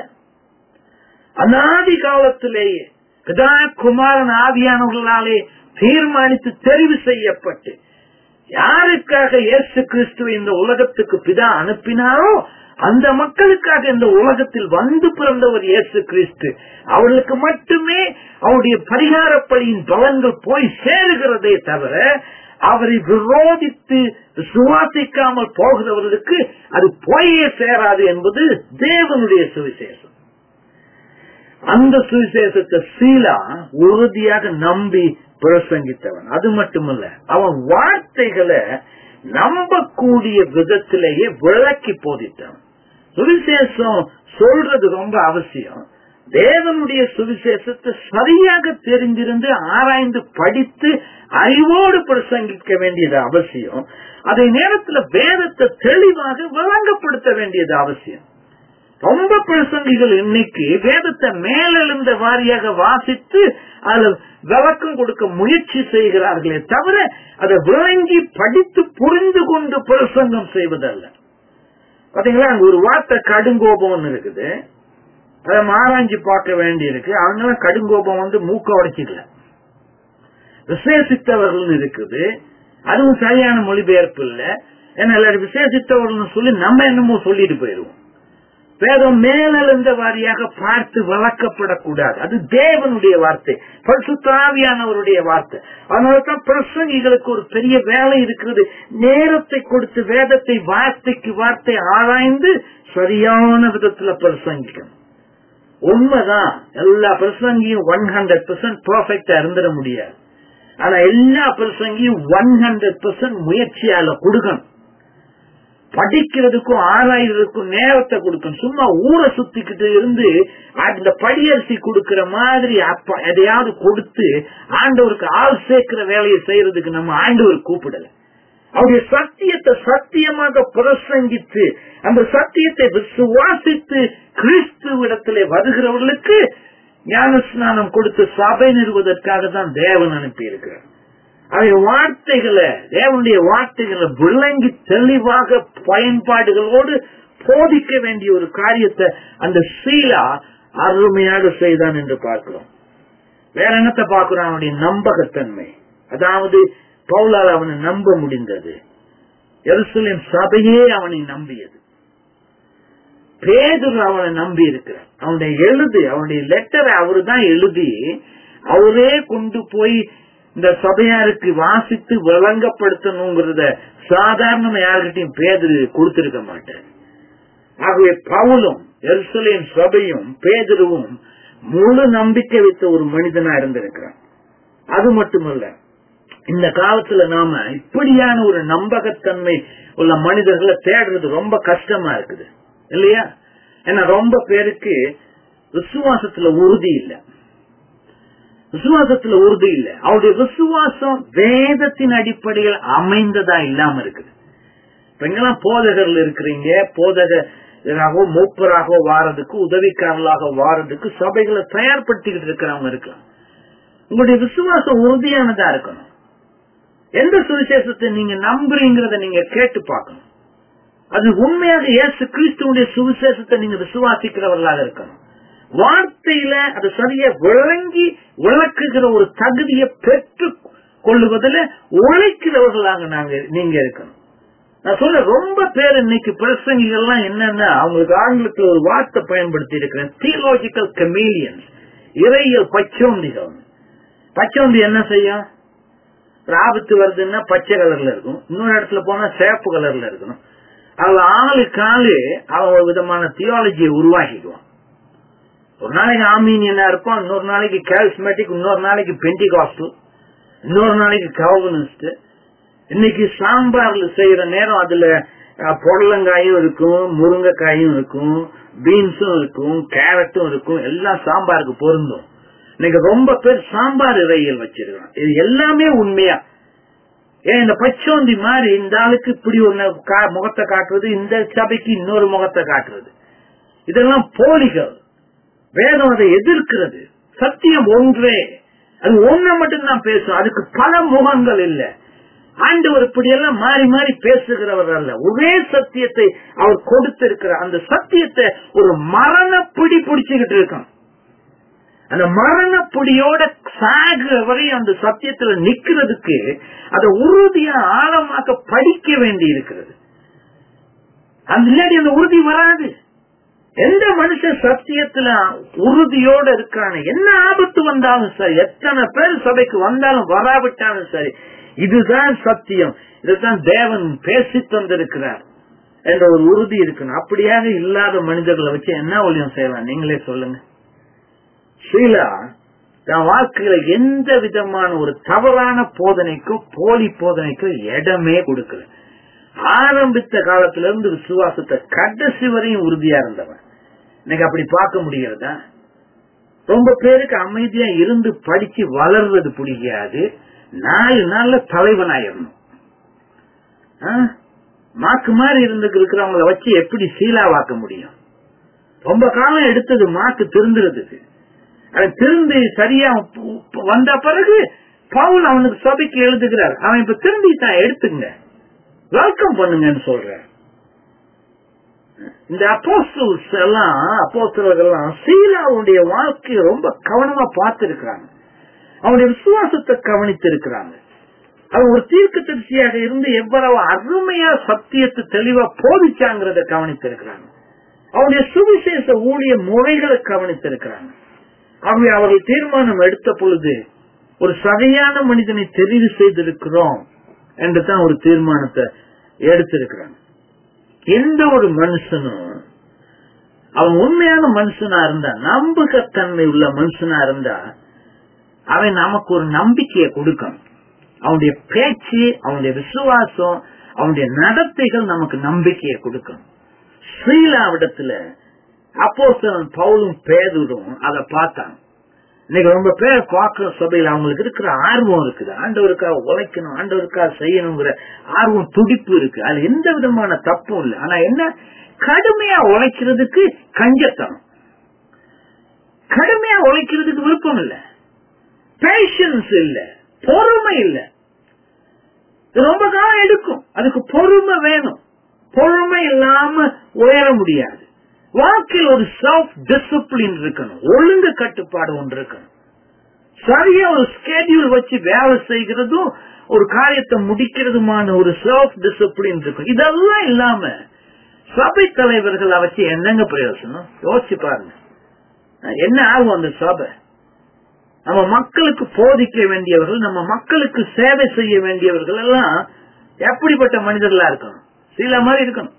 அநாதி காலத்திலேயே பிதா குமாரன் ஆவியானவர்களாலே தீர்மானித்து தெரிவு செய்யப்பட்டு யாருக்காக இயேசு கிறிஸ்துவை இந்த உலகத்துக்கு பிதா அனுப்பினாரோ அந்த மக்களுக்காக இந்த உலகத்தில் வந்து பிறந்தவர் இயேசு கிறிஸ்து அவர்களுக்கு மட்டுமே அவருடைய பரிகார பலியின் பலன்கள் போய் சேருகிறதே தவிர அவரை விரோதித்து சுவாசிக்காமல் போகிறவர்களுக்கு அது போயே சேராது என்பது தேவனுடைய சுவிசேஷம் அந்த சுவிசேஷத்தை சீலா உறுதியாக நம்பி பிரசங்கித்தவன் அது மட்டுமல்ல அவன் வார்த்தைகளை நம்பக்கூடிய விதத்திலேயே விளக்கி போதித்தவன் சுவிசேஷம் சொல்றது ரொம்ப அவசியம் தேவனுடைய சுவிசேஷத்தை சரியாக தெரிந்திருந்து ஆராய்ந்து படித்து அறிவோடு பிரசங்கிக்க வேண்டியது அவசியம் அதே நேரத்தில் வேதத்தை தெளிவாக விளங்கப்படுத்த வேண்டியது அவசியம் ரொம்ப பிரசங்கிகள் இன்னைக்கு வேதத்தை மேலெழுந்த வாரியாக வாசித்து அதில் விளக்கம் கொடுக்க முயற்சி செய்கிறார்களே தவிர அதை விளங்கி படித்து புரிந்து கொண்டு பிரசங்கம் செய்வதல்ல பாத்தீங்களா அங்க ஒரு வார்த்தை கடுங்கோபம் இருக்குது அதை ஆராய்ச்சி பார்க்க வேண்டி இருக்கு அவங்க கடுங்கோபம் வந்து மூக்க உடைச்சிக்கல விசேஷித்தவர்கள் இருக்குது அதுவும் சரியான மொழிபெயர்ப்பு இல்ல ஏன்னா எல்லாரும் விசேஷித்தவர்கள் சொல்லி நம்ம என்னமோ சொல்லிட்டு போயிருவோம் வேதம் மேலெழுந்த வாரியாக பார்த்து வளர்க்கப்படக்கூடாது அது தேவனுடைய வார்த்தை பரிசுத்தாவியானவருடைய வார்த்தை அதனாலதான் பிரசங்கிகளுக்கு ஒரு பெரிய வேலை இருக்கிறது நேரத்தை கொடுத்து வேதத்தை வார்த்தைக்கு வார்த்தை ஆராய்ந்து சரியான விதத்துல பிரசங்கிக்கணும் உண்மைதான் எல்லா பிரசங்கியும் ஒன் ஹண்ட்ரட் பெர்சன்ட் பர்ஃபெக்டா இருந்துட முடியாது ஆனா எல்லா பிரசங்கியும் ஒன் ஹண்ட்ரட் பெர்சன்ட் முயற்சியால கொடுக்கணும் படிக்கிறதுக்கும் ஆராய்றதுக்கும் நேரத்தை கொடுக்கணும் சும்மா ஊரை சுத்திக்கிட்டு இருந்து அந்த படியரிசி கொடுக்கிற மாதிரி அப்ப எதையாவது கொடுத்து ஆண்டவருக்கு ஆள் சேர்க்கிற வேலையை செய்யறதுக்கு நம்ம ஆண்டவர் கூப்பிடல அவருடைய சத்தியத்தை சத்தியமாக பிரசங்கித்து அந்த சத்தியத்தை விசுவாசித்து கிறிஸ்துவிடத்திலே வருகிறவர்களுக்கு ஞான ஸ்நானம் கொடுத்து சபை நிறுவதற்காக தான் தேவன் அனுப்பி இருக்கிறார் அவை வார்த்தைகளை தேவனுடைய வார்த்தைகளை விளங்கி தெளிவாக பயன்பாடுகளோடு போதிக்க வேண்டிய ஒரு காரியத்தை அந்த சீலா அருமையாக செய்தான் என்று பார்க்கிறோம் வேற என்னத்தை பார்க்கிறோம் அவனுடைய நம்பகத்தன்மை அதாவது பவுலால் அவனை நம்ப முடிந்தது எருசலேம் சபையே அவனை நம்பியது பேதுரு அவனை நம்பி இருக்கிறார் அவனுடைய எழுது அவனுடைய லெட்டரை அவரு தான் எழுதி அவரே கொண்டு போய் இந்த சபையாருக்கு வாசித்து விளங்கப்படுத்தணுங்கிறத சாதாரண யாருக்கிட்டையும் பேதரு கொடுத்திருக்க மாட்டார் ஆகவே பவுலும் எருசலேம் சபையும் பேதருவும் முழு நம்பிக்கை வைத்த ஒரு மனிதனா இருந்திருக்கிறான் அது மட்டுமல்ல இந்த காலத்துல நாம இப்படியான ஒரு நம்பகத்தன்மை உள்ள மனிதர்களை தேடுறது ரொம்ப கஷ்டமா இருக்குது இல்லையா ஏன்னா ரொம்ப பேருக்கு விசுவாசத்துல உறுதி இல்லை விசுவாசத்துல உறுதி இல்லை அவருடைய விசுவாசம் வேதத்தின் அடிப்படையில் அமைந்ததா இல்லாம இருக்குது இப்ப எங்கெல்லாம் போதகர்கள் இருக்கிறீங்க போதகராகவோ மூப்பராகவோ வாரதுக்கு உதவிக்காரர்களாக வாரதுக்கு சபைகளை தயார்படுத்திக்கிட்டு இருக்கிறவங்க இருக்கலாம் உங்களுடைய விசுவாசம் உறுதியானதா இருக்கணும் எந்த சுவிசேஷத்தை நீங்க நம்புறீங்கிறத நீங்க கேட்டு பார்க்கணும் அது உண்மையாக இயேசு கிறிஸ்துவனுடைய சுவிசேஷத்தை நீங்க விசுவாசிக்கிறவர்களாக இருக்கணும் வார்த்தையில அது சரியா விளங்கி விளக்குகிற ஒரு தகுதியை பெற்று கொள்ளுவதில் உழைக்கிறவர்களாக நாங்க நீங்க இருக்கணும் நான் சொல்ல ரொம்ப பேர் இன்னைக்கு பிரசங்கிகள்லாம் என்னன்னா அவங்களுக்கு ஆங்கிலத்தில் ஒரு வார்த்தை பயன்படுத்தி இருக்கிறேன் தியோலஜிக்கல் கமீலியன்ஸ் இறையியல் பச்சோந்திகள் பச்சோந்தி என்ன செய்யும் ஆபத்து வருதுன்னா பச்சை கலர்ல இருக்கும் இன்னொரு இடத்துல போனா சேப்பு கலர்ல இருக்கணும் அவன் ஆளு காலு அவன் ஒரு விதமான தியாலஜியை உருவாக்கிக்குவான் ஒரு நாளைக்கு ஆமீனியனா இருப்பான் இன்னொரு நாளைக்கு கேல்ஸ்மேட்டிக் இன்னொரு நாளைக்கு பெண்டிகாஸ்டல் இன்னொரு நாளைக்கு கவர்னஸ்ட் இன்னைக்கு சாம்பார்ல செய்யற நேரம் அதுல பொடலங்காயும் இருக்கும் முருங்கைக்காயும் இருக்கும் பீன்ஸும் இருக்கும் கேரட்டும் இருக்கும் எல்லாம் சாம்பாருக்கு பொருந்தும் இன்னைக்கு ரொம்ப பேர் சாம்பார் இறையல் வச்சிருக்கான் இது எல்லாமே உண்மையா ஏன் இந்த பச்சோந்தி மாதிரி இந்த ஆளுக்கு இப்படி ஒண்ணு கா- முகத்தை காட்டுறது இந்த சபைக்கு இன்னொரு முகத்தை காட்டுறது இதெல்லாம் போலிகள் வேதம் அதை எதிர்க்கிறது சத்தியம் ஒன்றே அது ஒண்ணு மட்டும்தான் பேசும் அதுக்கு பல முகங்கள் இல்ல ஆண்டவர் இப்படி எல்லாம் மாறி மாறி பேசுகிறவர் அல்ல ஒரே சத்தியத்தை அவர் கொடுத்திருக்கிற அந்த சத்தியத்தை ஒரு மரண பிடி பிடிச்சுக்கிட்டு இருக்கான் அந்த மரண பிடியோட சாகுற வரை அந்த சத்தியத்துல நிக்கிறதுக்கு அதை உறுதியா ஆழமாக படிக்க வேண்டி இருக்கிறது அந்த இல்லாடி அந்த உறுதி வராது எந்த மனுஷன் சத்தியத்துல உறுதியோட இருக்கான என்ன ஆபத்து வந்தாலும் சரி எத்தனை பேர் சபைக்கு வந்தாலும் வராவிட்டாலும் சரி இதுதான் சத்தியம் இதுதான் தேவன் பேசி தந்திருக்கிறார் என்ற ஒரு உறுதி இருக்கணும் அப்படியாக இல்லாத மனிதர்களை வச்சு என்ன ஒளியம் செய்யலாம் நீங்களே சொல்லுங்க ஷீலா தன் வாழ்க்கையில எந்த விதமான ஒரு தவறான போதனைக்கும் போலி போதனைக்கும் இடமே கொடுக்கல ஆரம்பித்த காலத்துல இருந்து விசுவாசத்தை கடைசி வரையும் உறுதியா இருந்தவன் இன்னைக்கு அப்படி பார்க்க முடிகிறதா ரொம்ப பேருக்கு அமைதியா இருந்து படிச்சு வளர்றது பிடிக்காது நாலு நாள்ல தலைவனாயிரணும் ஆ? மாக்கு மாதிரி இருந்து இருக்கிறவங்கள வச்சு எப்படி சீலாவாக்க முடியும் ரொம்ப காலம் எடுத்தது மாக்கு திருந்துறதுக்கு அது திரும்பி சரியா பு- பு- வந்த பிறகு பவுல் அவனுக்கு சபைக்கு எழுதுகிறார் அவன் இப்ப திரும்பிட்டான் எடுத்துங்க வெல்கம் பண்ணுங்கன்னு சொல்றேன் இந்த அப்போஸ்டல்ஸ் எல்லாம் அப்போஸ்தலர்கள் எல்லாம் சீலாவுடைய வாழ்க்கையை ரொம்ப கவனமா பார்த்திருக்கிறாங்க அவனுடைய விசுவாசத்தை கவனித்திருக்கிறாங்க அவன் ஒரு தீர்க்க தரிசியாக இருந்து எவ்வளவு அருமையா சத்தியத்தை தெளிவா போதிச்சாங்கிறத கவனித்திருக்கிறாங்க அவனுடைய சுவிசேஷ ஊழிய முறைகளை கவனித்திருக்கிறாங்க ஆகவே அவர்கள் தீர்மானம் எடுத்த பொழுது ஒரு சரியான மனிதனை தெரிவு செய்திருக்கிறோம் என்று தான் ஒரு தீர்மானத்தை எடுத்திருக்கிறாங்க எந்த ஒரு மனுஷனும் அவன் உண்மையான மனுஷனா இருந்தா நம்பகத்தன்மை உள்ள மனுஷனா இருந்தா அவன் நமக்கு ஒரு நம்பிக்கையை கொடுக்கணும் அவனுடைய பேச்சு அவனுடைய விசுவாசம் அவனுடைய நடத்தைகள் நமக்கு நம்பிக்கையை கொடுக்கணும் ஸ்ரீலாவிடத்துல அப்போஸ்தலன் பவுலும் பேதுரும் அதை பார்த்தாங்க இன்னைக்கு ரொம்ப பேர் பார்க்கிற சபையில அவங்களுக்கு இருக்கிற ஆர்வம் இருக்குது ஆண்டவருக்காக உழைக்கணும் ஆண்டவருக்காக செய்யணுங்கிற ஆர்வம் துடிப்பு இருக்கு அது எந்த விதமான தப்பும் இல்லை ஆனா என்ன கடுமையா உழைக்கிறதுக்கு கஞ்சத்தனம் கடுமையா உழைக்கிறதுக்கு விருப்பம் இல்ல பேஷன்ஸ் இல்ல பொறுமை இல்ல இது ரொம்ப காலம் எடுக்கும் அதுக்கு பொறுமை வேணும் பொறுமை இல்லாம உயர முடியாது வாழ்க்கையில் ஒரு செல்ஃப் டிசிப்ளின் இருக்கணும் ஒழுங்கு கட்டுப்பாடு ஒன்று இருக்கணும் சரியா ஒரு ஸ்கெடியூல் வச்சு வேலை செய்கிறதும் ஒரு காரியத்தை முடிக்கிறதுமான ஒரு செல்ஃப் டிசிப்ளின் இருக்கும் இதெல்லாம் இல்லாம சபை தலைவர்களை வச்சு என்னங்க பிரயோசனம் யோசிச்சு பாருங்க என்ன ஆகும் அந்த சபை நம்ம மக்களுக்கு போதிக்க வேண்டியவர்கள் நம்ம மக்களுக்கு சேவை செய்ய வேண்டியவர்கள் எல்லாம் எப்படிப்பட்ட மனிதர்களா இருக்கணும் சில மாதிரி இருக்கணும்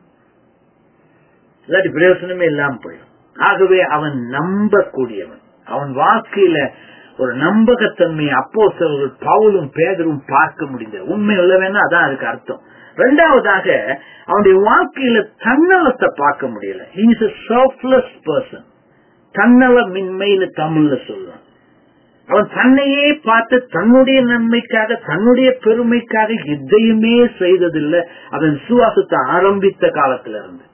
இல்லாட்டி பிரயோசனமே இல்லாம போயிடும் ஆகவே அவன் நம்பக்கூடியவன் அவன் வாழ்க்கையில ஒரு நம்பகத்தன்மை அப்போ பவுலும் பேதரும் பார்க்க முடிந்தது உண்மை உள்ளவேன்னா அதான் அதுக்கு அர்த்தம் ரெண்டாவதாக அவனுடைய வாழ்க்கையில தன்னலத்தை பார்க்க முடியல இஸ் a selfless person தன்னலமின்மைன்னு தமிழ்ல சொல்லுவான் அவன் தன்னையே பார்த்து தன்னுடைய நன்மைக்காக தன்னுடைய பெருமைக்காக எதையுமே செய்ததில்லை அவன் விசுவாசத்தை ஆரம்பித்த காலத்துல இருந்து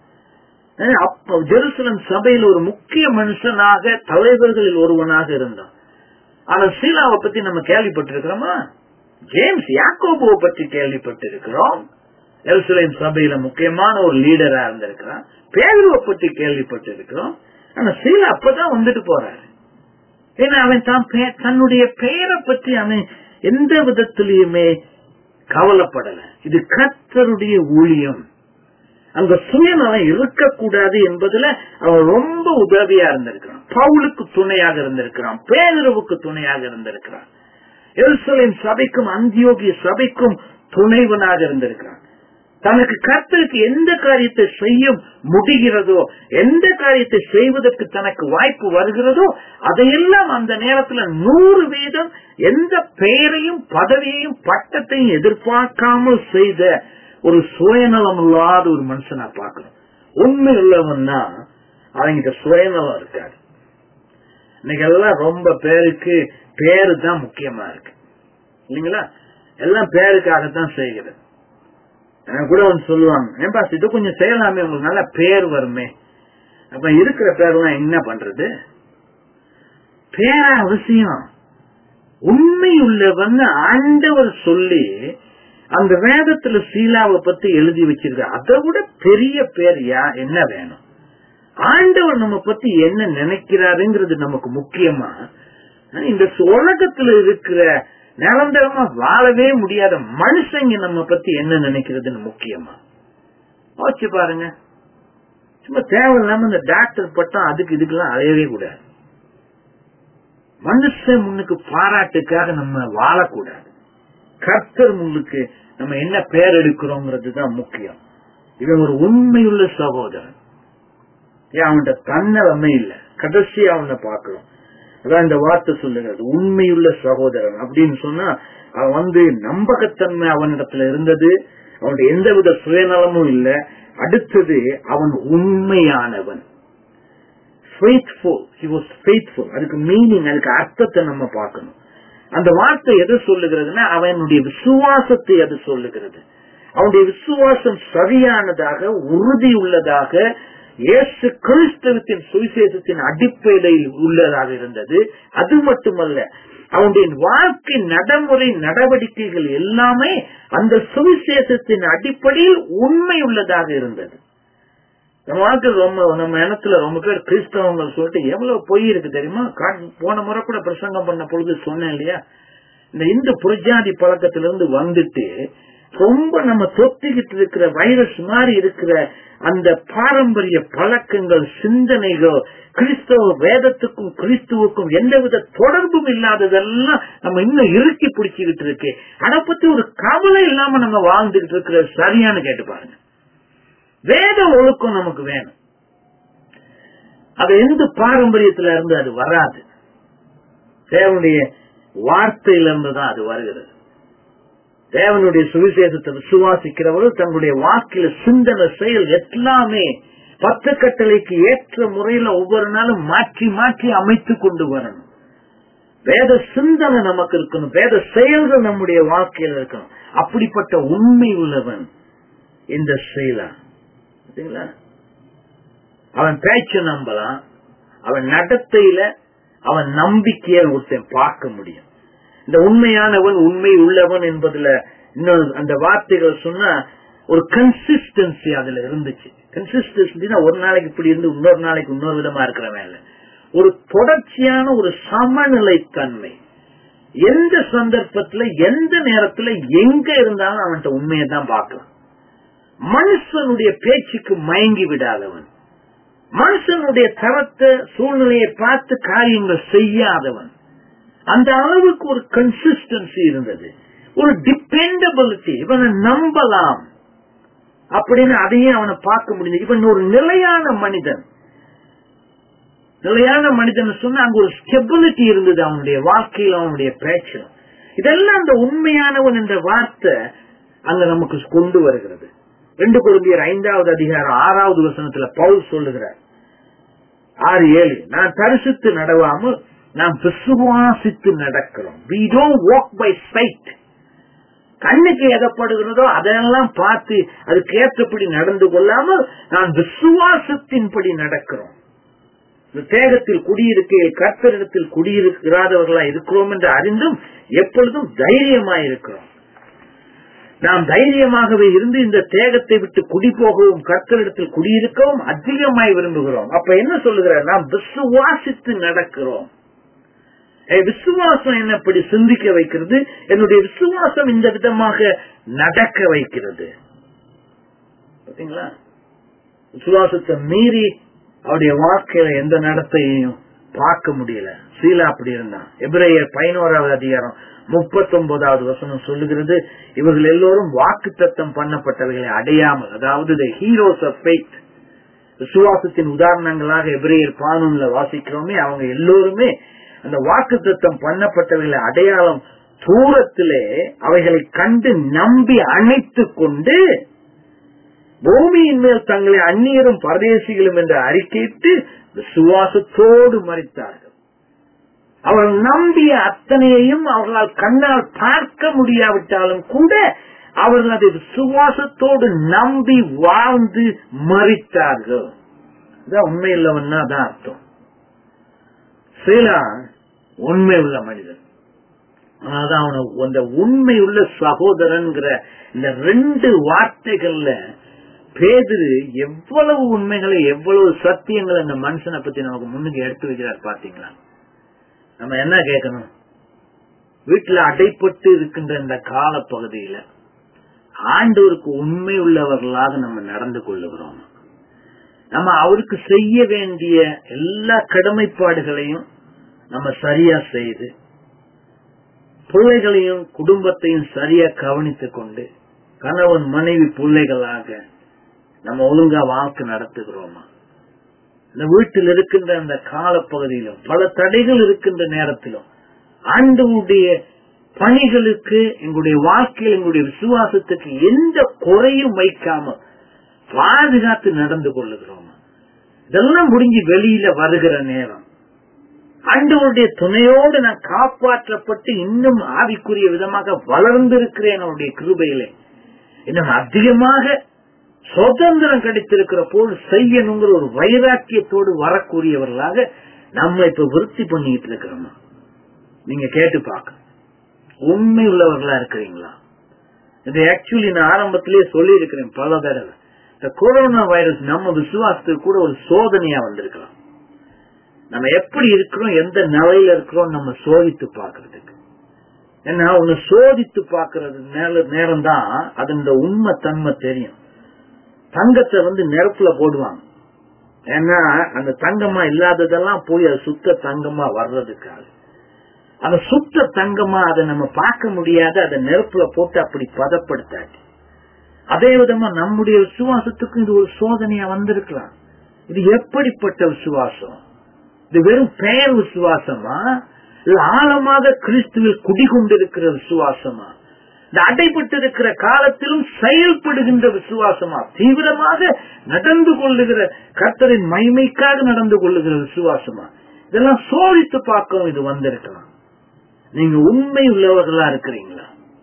அப்ப ஜெருசலம் சபையில் ஒரு முக்கிய மனுஷனாக தலைவர்களில் ஒருவனாக இருந்தான் ஆனா சீலாவை பத்தி நம்ம கேள்விப்பட்டிருக்கிறோமா ஜேம்ஸ் யாக்கோபுவை பற்றி கேள்விப்பட்டிருக்கிறோம் எருசலேம் சபையில முக்கியமான ஒரு லீடரா இருந்திருக்கிறான் பேருவை பற்றி கேள்விப்பட்டிருக்கிறோம் ஆனா சீலா அப்பதான் வந்துட்டு போறாரு ஏன்னா அவன் தான் தன்னுடைய பெயரை பற்றி அவன் எந்த விதத்திலையுமே கவலைப்படல இது கத்தருடைய ஊழியம் அங்க சுயநலம் இருக்கக்கூடாது என்பதுல அவன் ரொம்ப உதவியா இருந்திருக்கிறான் பவுலுக்கு துணையாக இருந்திருக்கிறான் பேரவுக்கு துணையாக இருந்திருக்கிறான் எருசலேம் சபைக்கும் அந்தியோகிய சபைக்கும் துணைவனாக இருந்திருக்கிறான் தனக்கு கர்த்தருக்கு எந்த காரியத்தை செய்ய முடிகிறதோ எந்த காரியத்தை செய்வதற்கு தனக்கு வாய்ப்பு வருகிறதோ அதையெல்லாம் அந்த நேரத்துல நூறு வீதம் எந்த பெயரையும் பதவியையும் பட்டத்தையும் எதிர்பார்க்காமல் செய்த ஒரு சுயநலம் இல்லாத ஒரு மனுஷனா பார்க்கணும் உண்மை உள்ளவன்னா அவங்கிட்ட சுயநலம் இருக்காது இன்னைக்கு எல்லாம் ரொம்ப பேருக்கு பேரு தான் முக்கியமா இருக்கு இல்லைங்களா எல்லாம் பேருக்காகத்தான் செய்கிறது எனக்கு கூட ஒன்று சொல்லுவாங்க ஏன்பா இது கொஞ்சம் செய்யலாமே உங்களுக்கு நல்ல பேர் வருமே அப்ப இருக்கிற பேர்லாம் என்ன பண்றது பேரா அவசியம் உண்மை உள்ளவன் ஆண்டவர் சொல்லி அந்த வேதத்துல சீலாவை பத்தி எழுதி வச்சிருக்க அதை விட பெரிய பேர் யா என்ன வேணும் ஆண்டவர் நம்ம பத்தி என்ன நினைக்கிறாருங்கிறது நமக்கு முக்கியமா இந்த உலகத்துல இருக்கிற நிரந்தரமா வாழவே முடியாத மனுஷங்க நம்ம பத்தி என்ன நினைக்கிறதுன்னு முக்கியமா யோசிச்சு பாருங்க சும்மா தேவையில்லாம இந்த டாக்டர் பட்டம் அதுக்கு இதுக்கெல்லாம் அலையவே கூடாது மனுஷன் முன்னுக்கு பாராட்டுக்காக நம்ம வாழக்கூடாது கர்த்தர் முன்னுக்கு நம்ம என்ன பேர் எடுக்கிறோங்கிறது தான் முக்கியம் இவன் ஒரு உண்மையுள்ள சகோதரன் ஏன் அவன்கிட்ட தன்னலமே இல்ல கடைசி அவனை பார்க்கிறோம் அதான் இந்த வார்த்தை சொல்லுகிறது உண்மையுள்ள சகோதரன் அப்படின்னு சொன்னா அவன் வந்து நம்பகத்தன்மை அவனிடத்துல இருந்தது அவனுடைய எந்தவித சுயநலமும் இல்ல அடுத்தது அவன் உண்மையானவன் அதுக்கு மீனிங் அதுக்கு அர்த்தத்தை நம்ம பார்க்கணும் அந்த வார்த்தை எது சொல்லுகிறதுனா அவனுடைய விசுவாசத்தை அது சொல்லுகிறது அவனுடைய விசுவாசம் சரியானதாக உறுதி உள்ளதாக இயேசு கிறிஸ்தவத்தின் சுவிசேஷத்தின் அடிப்படையில் உள்ளதாக இருந்தது அது மட்டுமல்ல அவனுடைய வாழ்க்கை நடைமுறை நடவடிக்கைகள் எல்லாமே அந்த சுவிசேஷத்தின் அடிப்படையில் உண்மை உள்ளதாக இருந்தது நம்ம வாழ்க்கை ரொம்ப நம்ம இனத்துல ரொம்ப பேர் கிறிஸ்தவங்க சொல்லிட்டு எவ்வளவு பொய் இருக்கு தெரியுமா போன முறை கூட பிரசங்கம் பண்ண பொழுது சொன்னேன் இல்லையா இந்த இந்து புரஜாதி பழக்கத்திலிருந்து வந்துட்டு ரொம்ப நம்ம தொத்திக்கிட்டு இருக்கிற வைரஸ் மாதிரி இருக்கிற அந்த பாரம்பரிய பழக்கங்கள் சிந்தனைகள் கிறிஸ்தவ வேதத்துக்கும் கிறிஸ்துவுக்கும் எந்தவித தொடர்பும் இல்லாததெல்லாம் நம்ம இன்னும் இறுக்கி பிடிச்சுக்கிட்டு இருக்கு அதை பத்தி ஒரு கவலை இல்லாம நம்ம வாழ்ந்துகிட்டு இருக்கிற சரியானு கேட்டு பாருங்க வேத ஒழுக்கம் நமக்கு வேணும் அது எந்த பாரம்பரியத்துல இருந்து அது வராது தேவனுடைய வார்த்தையிலிருந்து தான் அது வருகிறது தேவனுடைய சுவிசேஷத்தை விசுவாசிக்கிறவர்கள் தங்களுடைய வாக்கில சிந்தனை செயல் எல்லாமே பத்து கட்டளைக்கு ஏற்ற முறையில ஒவ்வொரு நாளும் மாற்றி மாற்றி அமைத்து கொண்டு வரணும் வேத சிந்தனை நமக்கு இருக்கணும் வேத செயல்கள் நம்முடைய வாழ்க்கையில் இருக்கணும் அப்படிப்பட்ட உண்மை உள்ளவன் இந்த செயலா அவன் பேச்ச நம்பலாம் அவன் நடத்தையில அவன் நம்பிக்கையை ஒருத்தன் பார்க்க முடியும் இந்த உண்மையானவன் உண்மை உள்ளவன் என்பதுல இன்னொரு அந்த வார்த்தைகள் சொன்னா ஒரு கன்சிஸ்டன்சி அதுல இருந்துச்சு கன்சிஸ்டன்சினா ஒரு நாளைக்கு இப்படி இருந்து இன்னொரு நாளைக்கு இன்னொரு விதமா இருக்கிற வேலை ஒரு தொடர்ச்சியான ஒரு சமநிலை தன்மை எந்த சந்தர்ப்பத்துல எந்த நேரத்துல எங்க இருந்தாலும் அவன்கிட்ட உண்மையை தான் பார்க்கலாம் மனுஷனுடைய பேச்சுக்கு மயங்கி விடாதவன் மனுஷனுடைய தரத்தை சூழ்நிலையை பார்த்து காரியங்கள் செய்யாதவன் அந்த அளவுக்கு ஒரு கன்சிஸ்டன்சி இருந்தது ஒரு டிபெண்டபிலிட்டி இவனை நம்பலாம் அப்படின்னு அதையும் அவனை பார்க்க முடிஞ்சது இவன் ஒரு நிலையான மனிதன் நிலையான மனிதன் சொன்னா அங்க ஒரு ஸ்டெபிலிட்டி இருந்தது அவனுடைய வாழ்க்கையில அவனுடைய பேச்சில் இதெல்லாம் அந்த உண்மையானவன் என்ற வார்த்தை அங்க நமக்கு கொண்டு வருகிறது ரெண்டு குழந்தையர் ஐந்தாவது அதிகாரம் ஆறாவது வசனத்துல பவுல் சொல்லுகிறார் ஆறு ஏழு நான் தரிசித்து நடவாமல் நாம் விசுவாசித்து நடக்கிறோம் we don't walk by sight கண்ணுக்கு எதப்படுகிறதோ அதெல்லாம் பார்த்து அதுக்கு ஏற்றபடி நடந்து கொள்ளாமல் நான் விசுவாசத்தின்படி நடக்கிறோம் இந்த தேகத்தில் குடியிருக்கையில் கர்த்தரிடத்தில் குடியிருக்கிறாதவர்களா இருக்கிறோம் என்று அறிந்தும் எப்பொழுதும் தைரியமாய் இருக்கிறோம் நாம் தைரியமாகவே இருந்து இந்த தேகத்தை விட்டு குடி போகவும் கர்த்தரிடத்தில் குடியிருக்கவும் அதிகமாய் விரும்புகிறோம் அப்ப என்ன சொல்லுகிறார் நாம் விசுவாசித்து நடக்கிறோம் விசுவாசம் என்ன இப்படி சிந்திக்க வைக்கிறது என்னுடைய விசுவாசம் இந்த விதமாக நடக்க வைக்கிறது பாத்தீங்களா விசுவாசத்தை மீறி அவருடைய வாழ்க்கையில எந்த நடத்தையையும் பார்க்க முடியல சீலா அப்படி இருந்தான் எபிரேயர் பதினோராவது அதிகாரம் முப்பத்தி ஒன்பதாவது வசனம் சொல்லுகிறது இவர்கள் எல்லோரும் வாக்கு தத்தம் பண்ணப்பட்டவைகளை அடையாமல் அதாவது த ஹீரோஸ் ஆஃப் ஃபெய்த் விசுவாசத்தின் உதாரணங்களாக எபிரேயர் பானூன்ல வாசிக்கிறோமே அவங்க எல்லோருமே அந்த வாக்கு தத்தம் பண்ணப்பட்டவைகளை அடையாளம் தூரத்திலே அவைகளை கண்டு நம்பி அணைத்து கொண்டு பூமியின் மேல் தங்களை அந்நியரும் பரதேசிகளும் என்று அறிக்கையிட்டு விசுவாசத்தோடு மறித்தார்கள் அவர்கள் நம்பிய அத்தனையையும் அவர்களால் கண்ணால் பார்க்க முடியாவிட்டாலும் கூட அவர்கள் அதை விசுவாசத்தோடு நம்பி வாழ்ந்து மறித்தார்கள் இதான் உண்மை இல்லவன்னா தான் அர்த்தம் சீலா உண்மை உள்ள மனிதன் அதனாலதான் அவனை அந்த உண்மை உள்ள சகோதரன்கிற இந்த ரெண்டு வார்த்தைகள்ல பேதிரு எவ்வளவு உண்மைகளை எவ்வளவு சத்தியங்களை அந்த மனுஷனை பத்தி நமக்கு முன்னுக்கு எடுத்து வைக்கிறார் பாத்தீங்களா நம்ம என்ன கேட்கணும் வீட்டுல அடைப்பட்டு இருக்கின்ற இந்த கால பகுதியில ஆண்டவருக்கு உண்மை உள்ளவர்களாக நம்ம நடந்து கொள்ளுகிறோம் நம்ம அவருக்கு செய்ய வேண்டிய எல்லா கடமைப்பாடுகளையும் நம்ம சரியா செய்து பிள்ளைகளையும் குடும்பத்தையும் சரியா கவனித்துக் கொண்டு கணவன் மனைவி பிள்ளைகளாக நம்ம ஒழுங்கா வாழ்க்கை நடத்துகிறோமா இந்த வீட்டில் இருக்கின்ற அந்த காலப்பகுதியிலும் பல தடைகள் இருக்கின்ற நேரத்திலும் ஆண்டவுடைய பணிகளுக்கு எங்களுடைய வாழ்க்கையில் எங்களுடைய விசுவாசத்துக்கு எந்த குறையும் வைக்காம பாதுகாத்து நடந்து கொள்ளுகிறோமா இதெல்லாம் முடிஞ்சு வெளியில வருகிற நேரம் ஆண்டவருடைய துணையோடு நான் காப்பாற்றப்பட்டு இன்னும் ஆவிக்குரிய விதமாக வளர்ந்திருக்கிறேன் அவருடைய கிருபையிலே இன்னும் அதிகமாக சுதந்திரம் கிடைத்திருக்கிற போது செய்யணுங்கிற ஒரு வைராக்கியத்தோடு வரக்கூடியவர்களாக நம்ம இப்ப விருத்தி பண்ணிட்டு இருக்கிறோமா நீங்க கேட்டு பார்க்க உண்மை உள்ளவர்களா இருக்கிறீங்களா இது ஆக்சுவலி நான் ஆரம்பத்திலேயே சொல்லி இருக்கிறேன் பல தடவை இந்த கொரோனா வைரஸ் நம்ம விசுவாசத்துக்கு கூட ஒரு சோதனையா வந்திருக்கலாம் நம்ம எப்படி இருக்கிறோம் எந்த நிலையில இருக்கிறோம் நம்ம சோதித்து பாக்குறதுக்கு ஏன்னா ஒன்னு சோதித்து பாக்குறது நேரம் தான் அது இந்த உண்மை தன்மை தெரியும் தங்கத்தை வந்து நெருப்புல போடுவாங்க ஏன்னா அந்த தங்கமா இல்லாததெல்லாம் போய் அது சுத்த தங்கமா வர்றதுக்காக அந்த சுத்த தங்கமா அதை நம்ம பார்க்க முடியாத அதை நெருப்புல போட்டு அப்படி பதப்படுத்தாட்டி அதே விதமா நம்முடைய விசுவாசத்துக்கும் இது ஒரு சோதனையா வந்திருக்கலாம் இது எப்படிப்பட்ட விசுவாசம் இது வெறும் பெயர் விசுவாசமா இது ஆழமாக கிறிஸ்துவில் குடிகொண்டிருக்கிற விசுவாசமா இந்த அடைபட்டிருக்கிற காலத்திலும் செயல்படுகின்ற விசுவாசமா தீவிரமாக நடந்து கொள்ளுகிற கர்த்தரின் மைமைக்காக நடந்து கொள்ளுகிற விசுவாசமா இதெல்லாம் சோதித்து பார்க்கவும் இது வந்திருக்கலாம் நீங்க உண்மை உள்ளவர்களா இருக்கிறீங்களா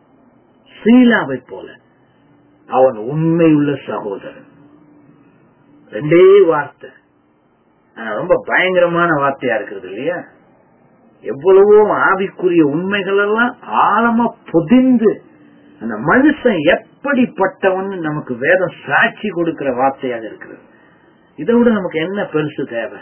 சீலாவை போல அவன் உண்மை உள்ள சகோதரன் ரெண்டே வார்த்தை ரொம்ப பயங்கரமான வார்த்தையா இருக்கிறது இல்லையா எவ்வளவோ ஆவிக்குரிய உண்மைகள் எல்லாம் ஆழமா பொதிந்து அந்த மனுஷன் எப்படிப்பட்டவன் நமக்கு வேதம் சாட்சி கொடுக்கிற வார்த்தையாக இருக்கிறது இதை விட நமக்கு என்ன பெருசு தேவை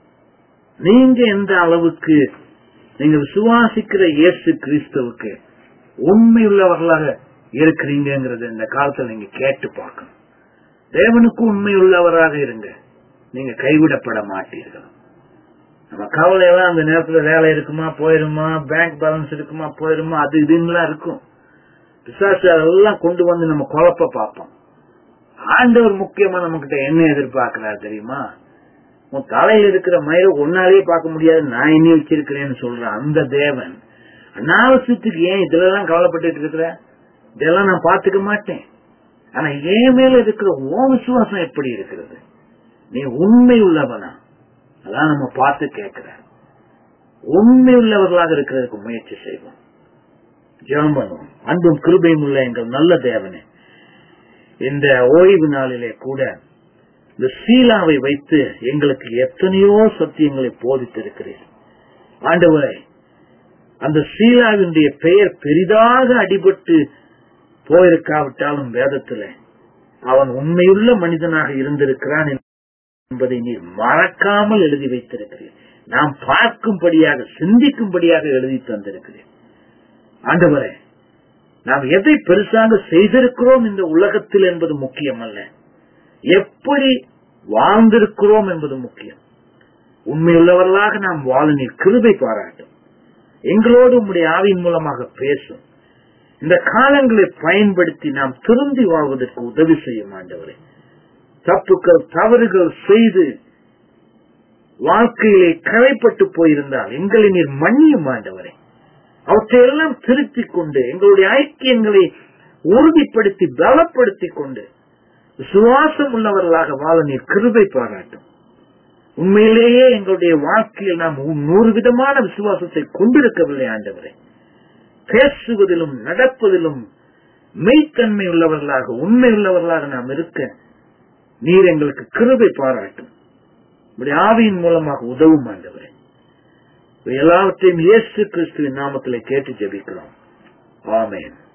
நீங்க எந்த அளவுக்கு நீங்க விசுவாசிக்கிற இயேசு கிறிஸ்துவுக்கு உண்மை உள்ளவர்களாக இருக்கிறீங்கிறது இந்த காலத்துல நீங்க கேட்டு பார்க்கணும் தேவனுக்கு உண்மை உள்ளவராக இருங்க நீங்க கைவிடப்பட மாட்டீர்கள் நம்ம கவலை எல்லாம் அந்த நேரத்துல வேலை இருக்குமா போயிருமா பேங்க் பேலன்ஸ் இருக்குமா போயிருமா அது இதுங்களா இருக்கும் பிசாசு அதெல்லாம் கொண்டு வந்து நம்ம குழப்ப பார்ப்போம் ஆண்டவர் முக்கியமா நம்ம கிட்ட என்ன எதிர்பார்க்கிறார் தெரியுமா உன் தலையில இருக்கிற மயிரை ஒன்னாலே பார்க்க முடியாது நான் என்ன வச்சிருக்கிறேன்னு சொல்றேன் அந்த தேவன் அனாவசியத்துக்கு ஏன் இதுல எல்லாம் கவலைப்பட்டு இருக்கிற இதெல்லாம் நான் பாத்துக்க மாட்டேன் ஆனா ஏன் மேல இருக்கிற ஓ விசுவாசம் எப்படி இருக்கிறது நீ உண்மை உள்ளவனா அதான் நம்ம பார்த்து கேட்கிற உண்மை உள்ளவர்களாக இருக்கிறதுக்கு முயற்சி செய்வோம் ஜெபம் பண்ணுவோம் அன்பும் கிருபையும் உள்ள எங்கள் நல்ல தேவனே இந்த ஓய்வு நாளிலே கூட இந்த சீலாவை வைத்து எங்களுக்கு எத்தனையோ சத்தியங்களை போதித்திருக்கிறேன் ஆண்டவரை அந்த சீலாவினுடைய பெயர் பெரிதாக அடிபட்டு போயிருக்காவிட்டாலும் வேதத்துல அவன் உண்மையுள்ள மனிதனாக இருந்திருக்கிறான் என்பதை நீ மறக்காமல் எழுதி வைத்திருக்கிறேன் நாம் பார்க்கும்படியாக சிந்திக்கும்படியாக எழுதி தந்திருக்கிறேன் ஆண்டவரே நாம் எதை பெருசாக செய்திருக்கிறோம் இந்த உலகத்தில் என்பது முக்கியம் அல்ல எப்படி வாழ்ந்திருக்கிறோம் என்பது முக்கியம் உண்மையுள்ளவர்களாக நாம் வாழ நீர் கிருபை பாராட்டும் எங்களோடு உம்முடைய ஆவியின் மூலமாக பேசும் இந்த காலங்களை பயன்படுத்தி நாம் திருந்தி வாழ்வதற்கு உதவி செய்யும் ஆண்டவரே தப்புக்கள் தவறுகள் செய்து வாழ்க்கையிலே கரைப்பட்டு போயிருந்தால் எங்களை நீர் மன்னியும் ஆண்டவரே அவற்றையெல்லாம் திருத்திக் கொண்டு எங்களுடைய ஐக்கியங்களை உறுதிப்படுத்தி பலப்படுத்திக் கொண்டு விசுவாசம் உள்ளவர்களாக வாழ நீர் கிருபை பாராட்டும் உண்மையிலேயே எங்களுடைய வாழ்க்கையில் நாம் நூறு விதமான விசுவாசத்தை கொண்டிருக்கவில்லை ஆண்டவரே பேசுவதிலும் நடப்பதிலும் மெய்த்தன்மை உள்ளவர்களாக உண்மை உள்ளவர்களாக நாம் இருக்க நீர் எங்களுக்கு கிருபை பாராட்டும் இப்படி ஆவியின் மூலமாக உதவும் ஆண்டவரே இவை எல்லாவற்றையும் இயேசு கிறிஸ்துவின் நாமத்திலே கேட்டு ஜெபிக்கிறோம் ஆமென்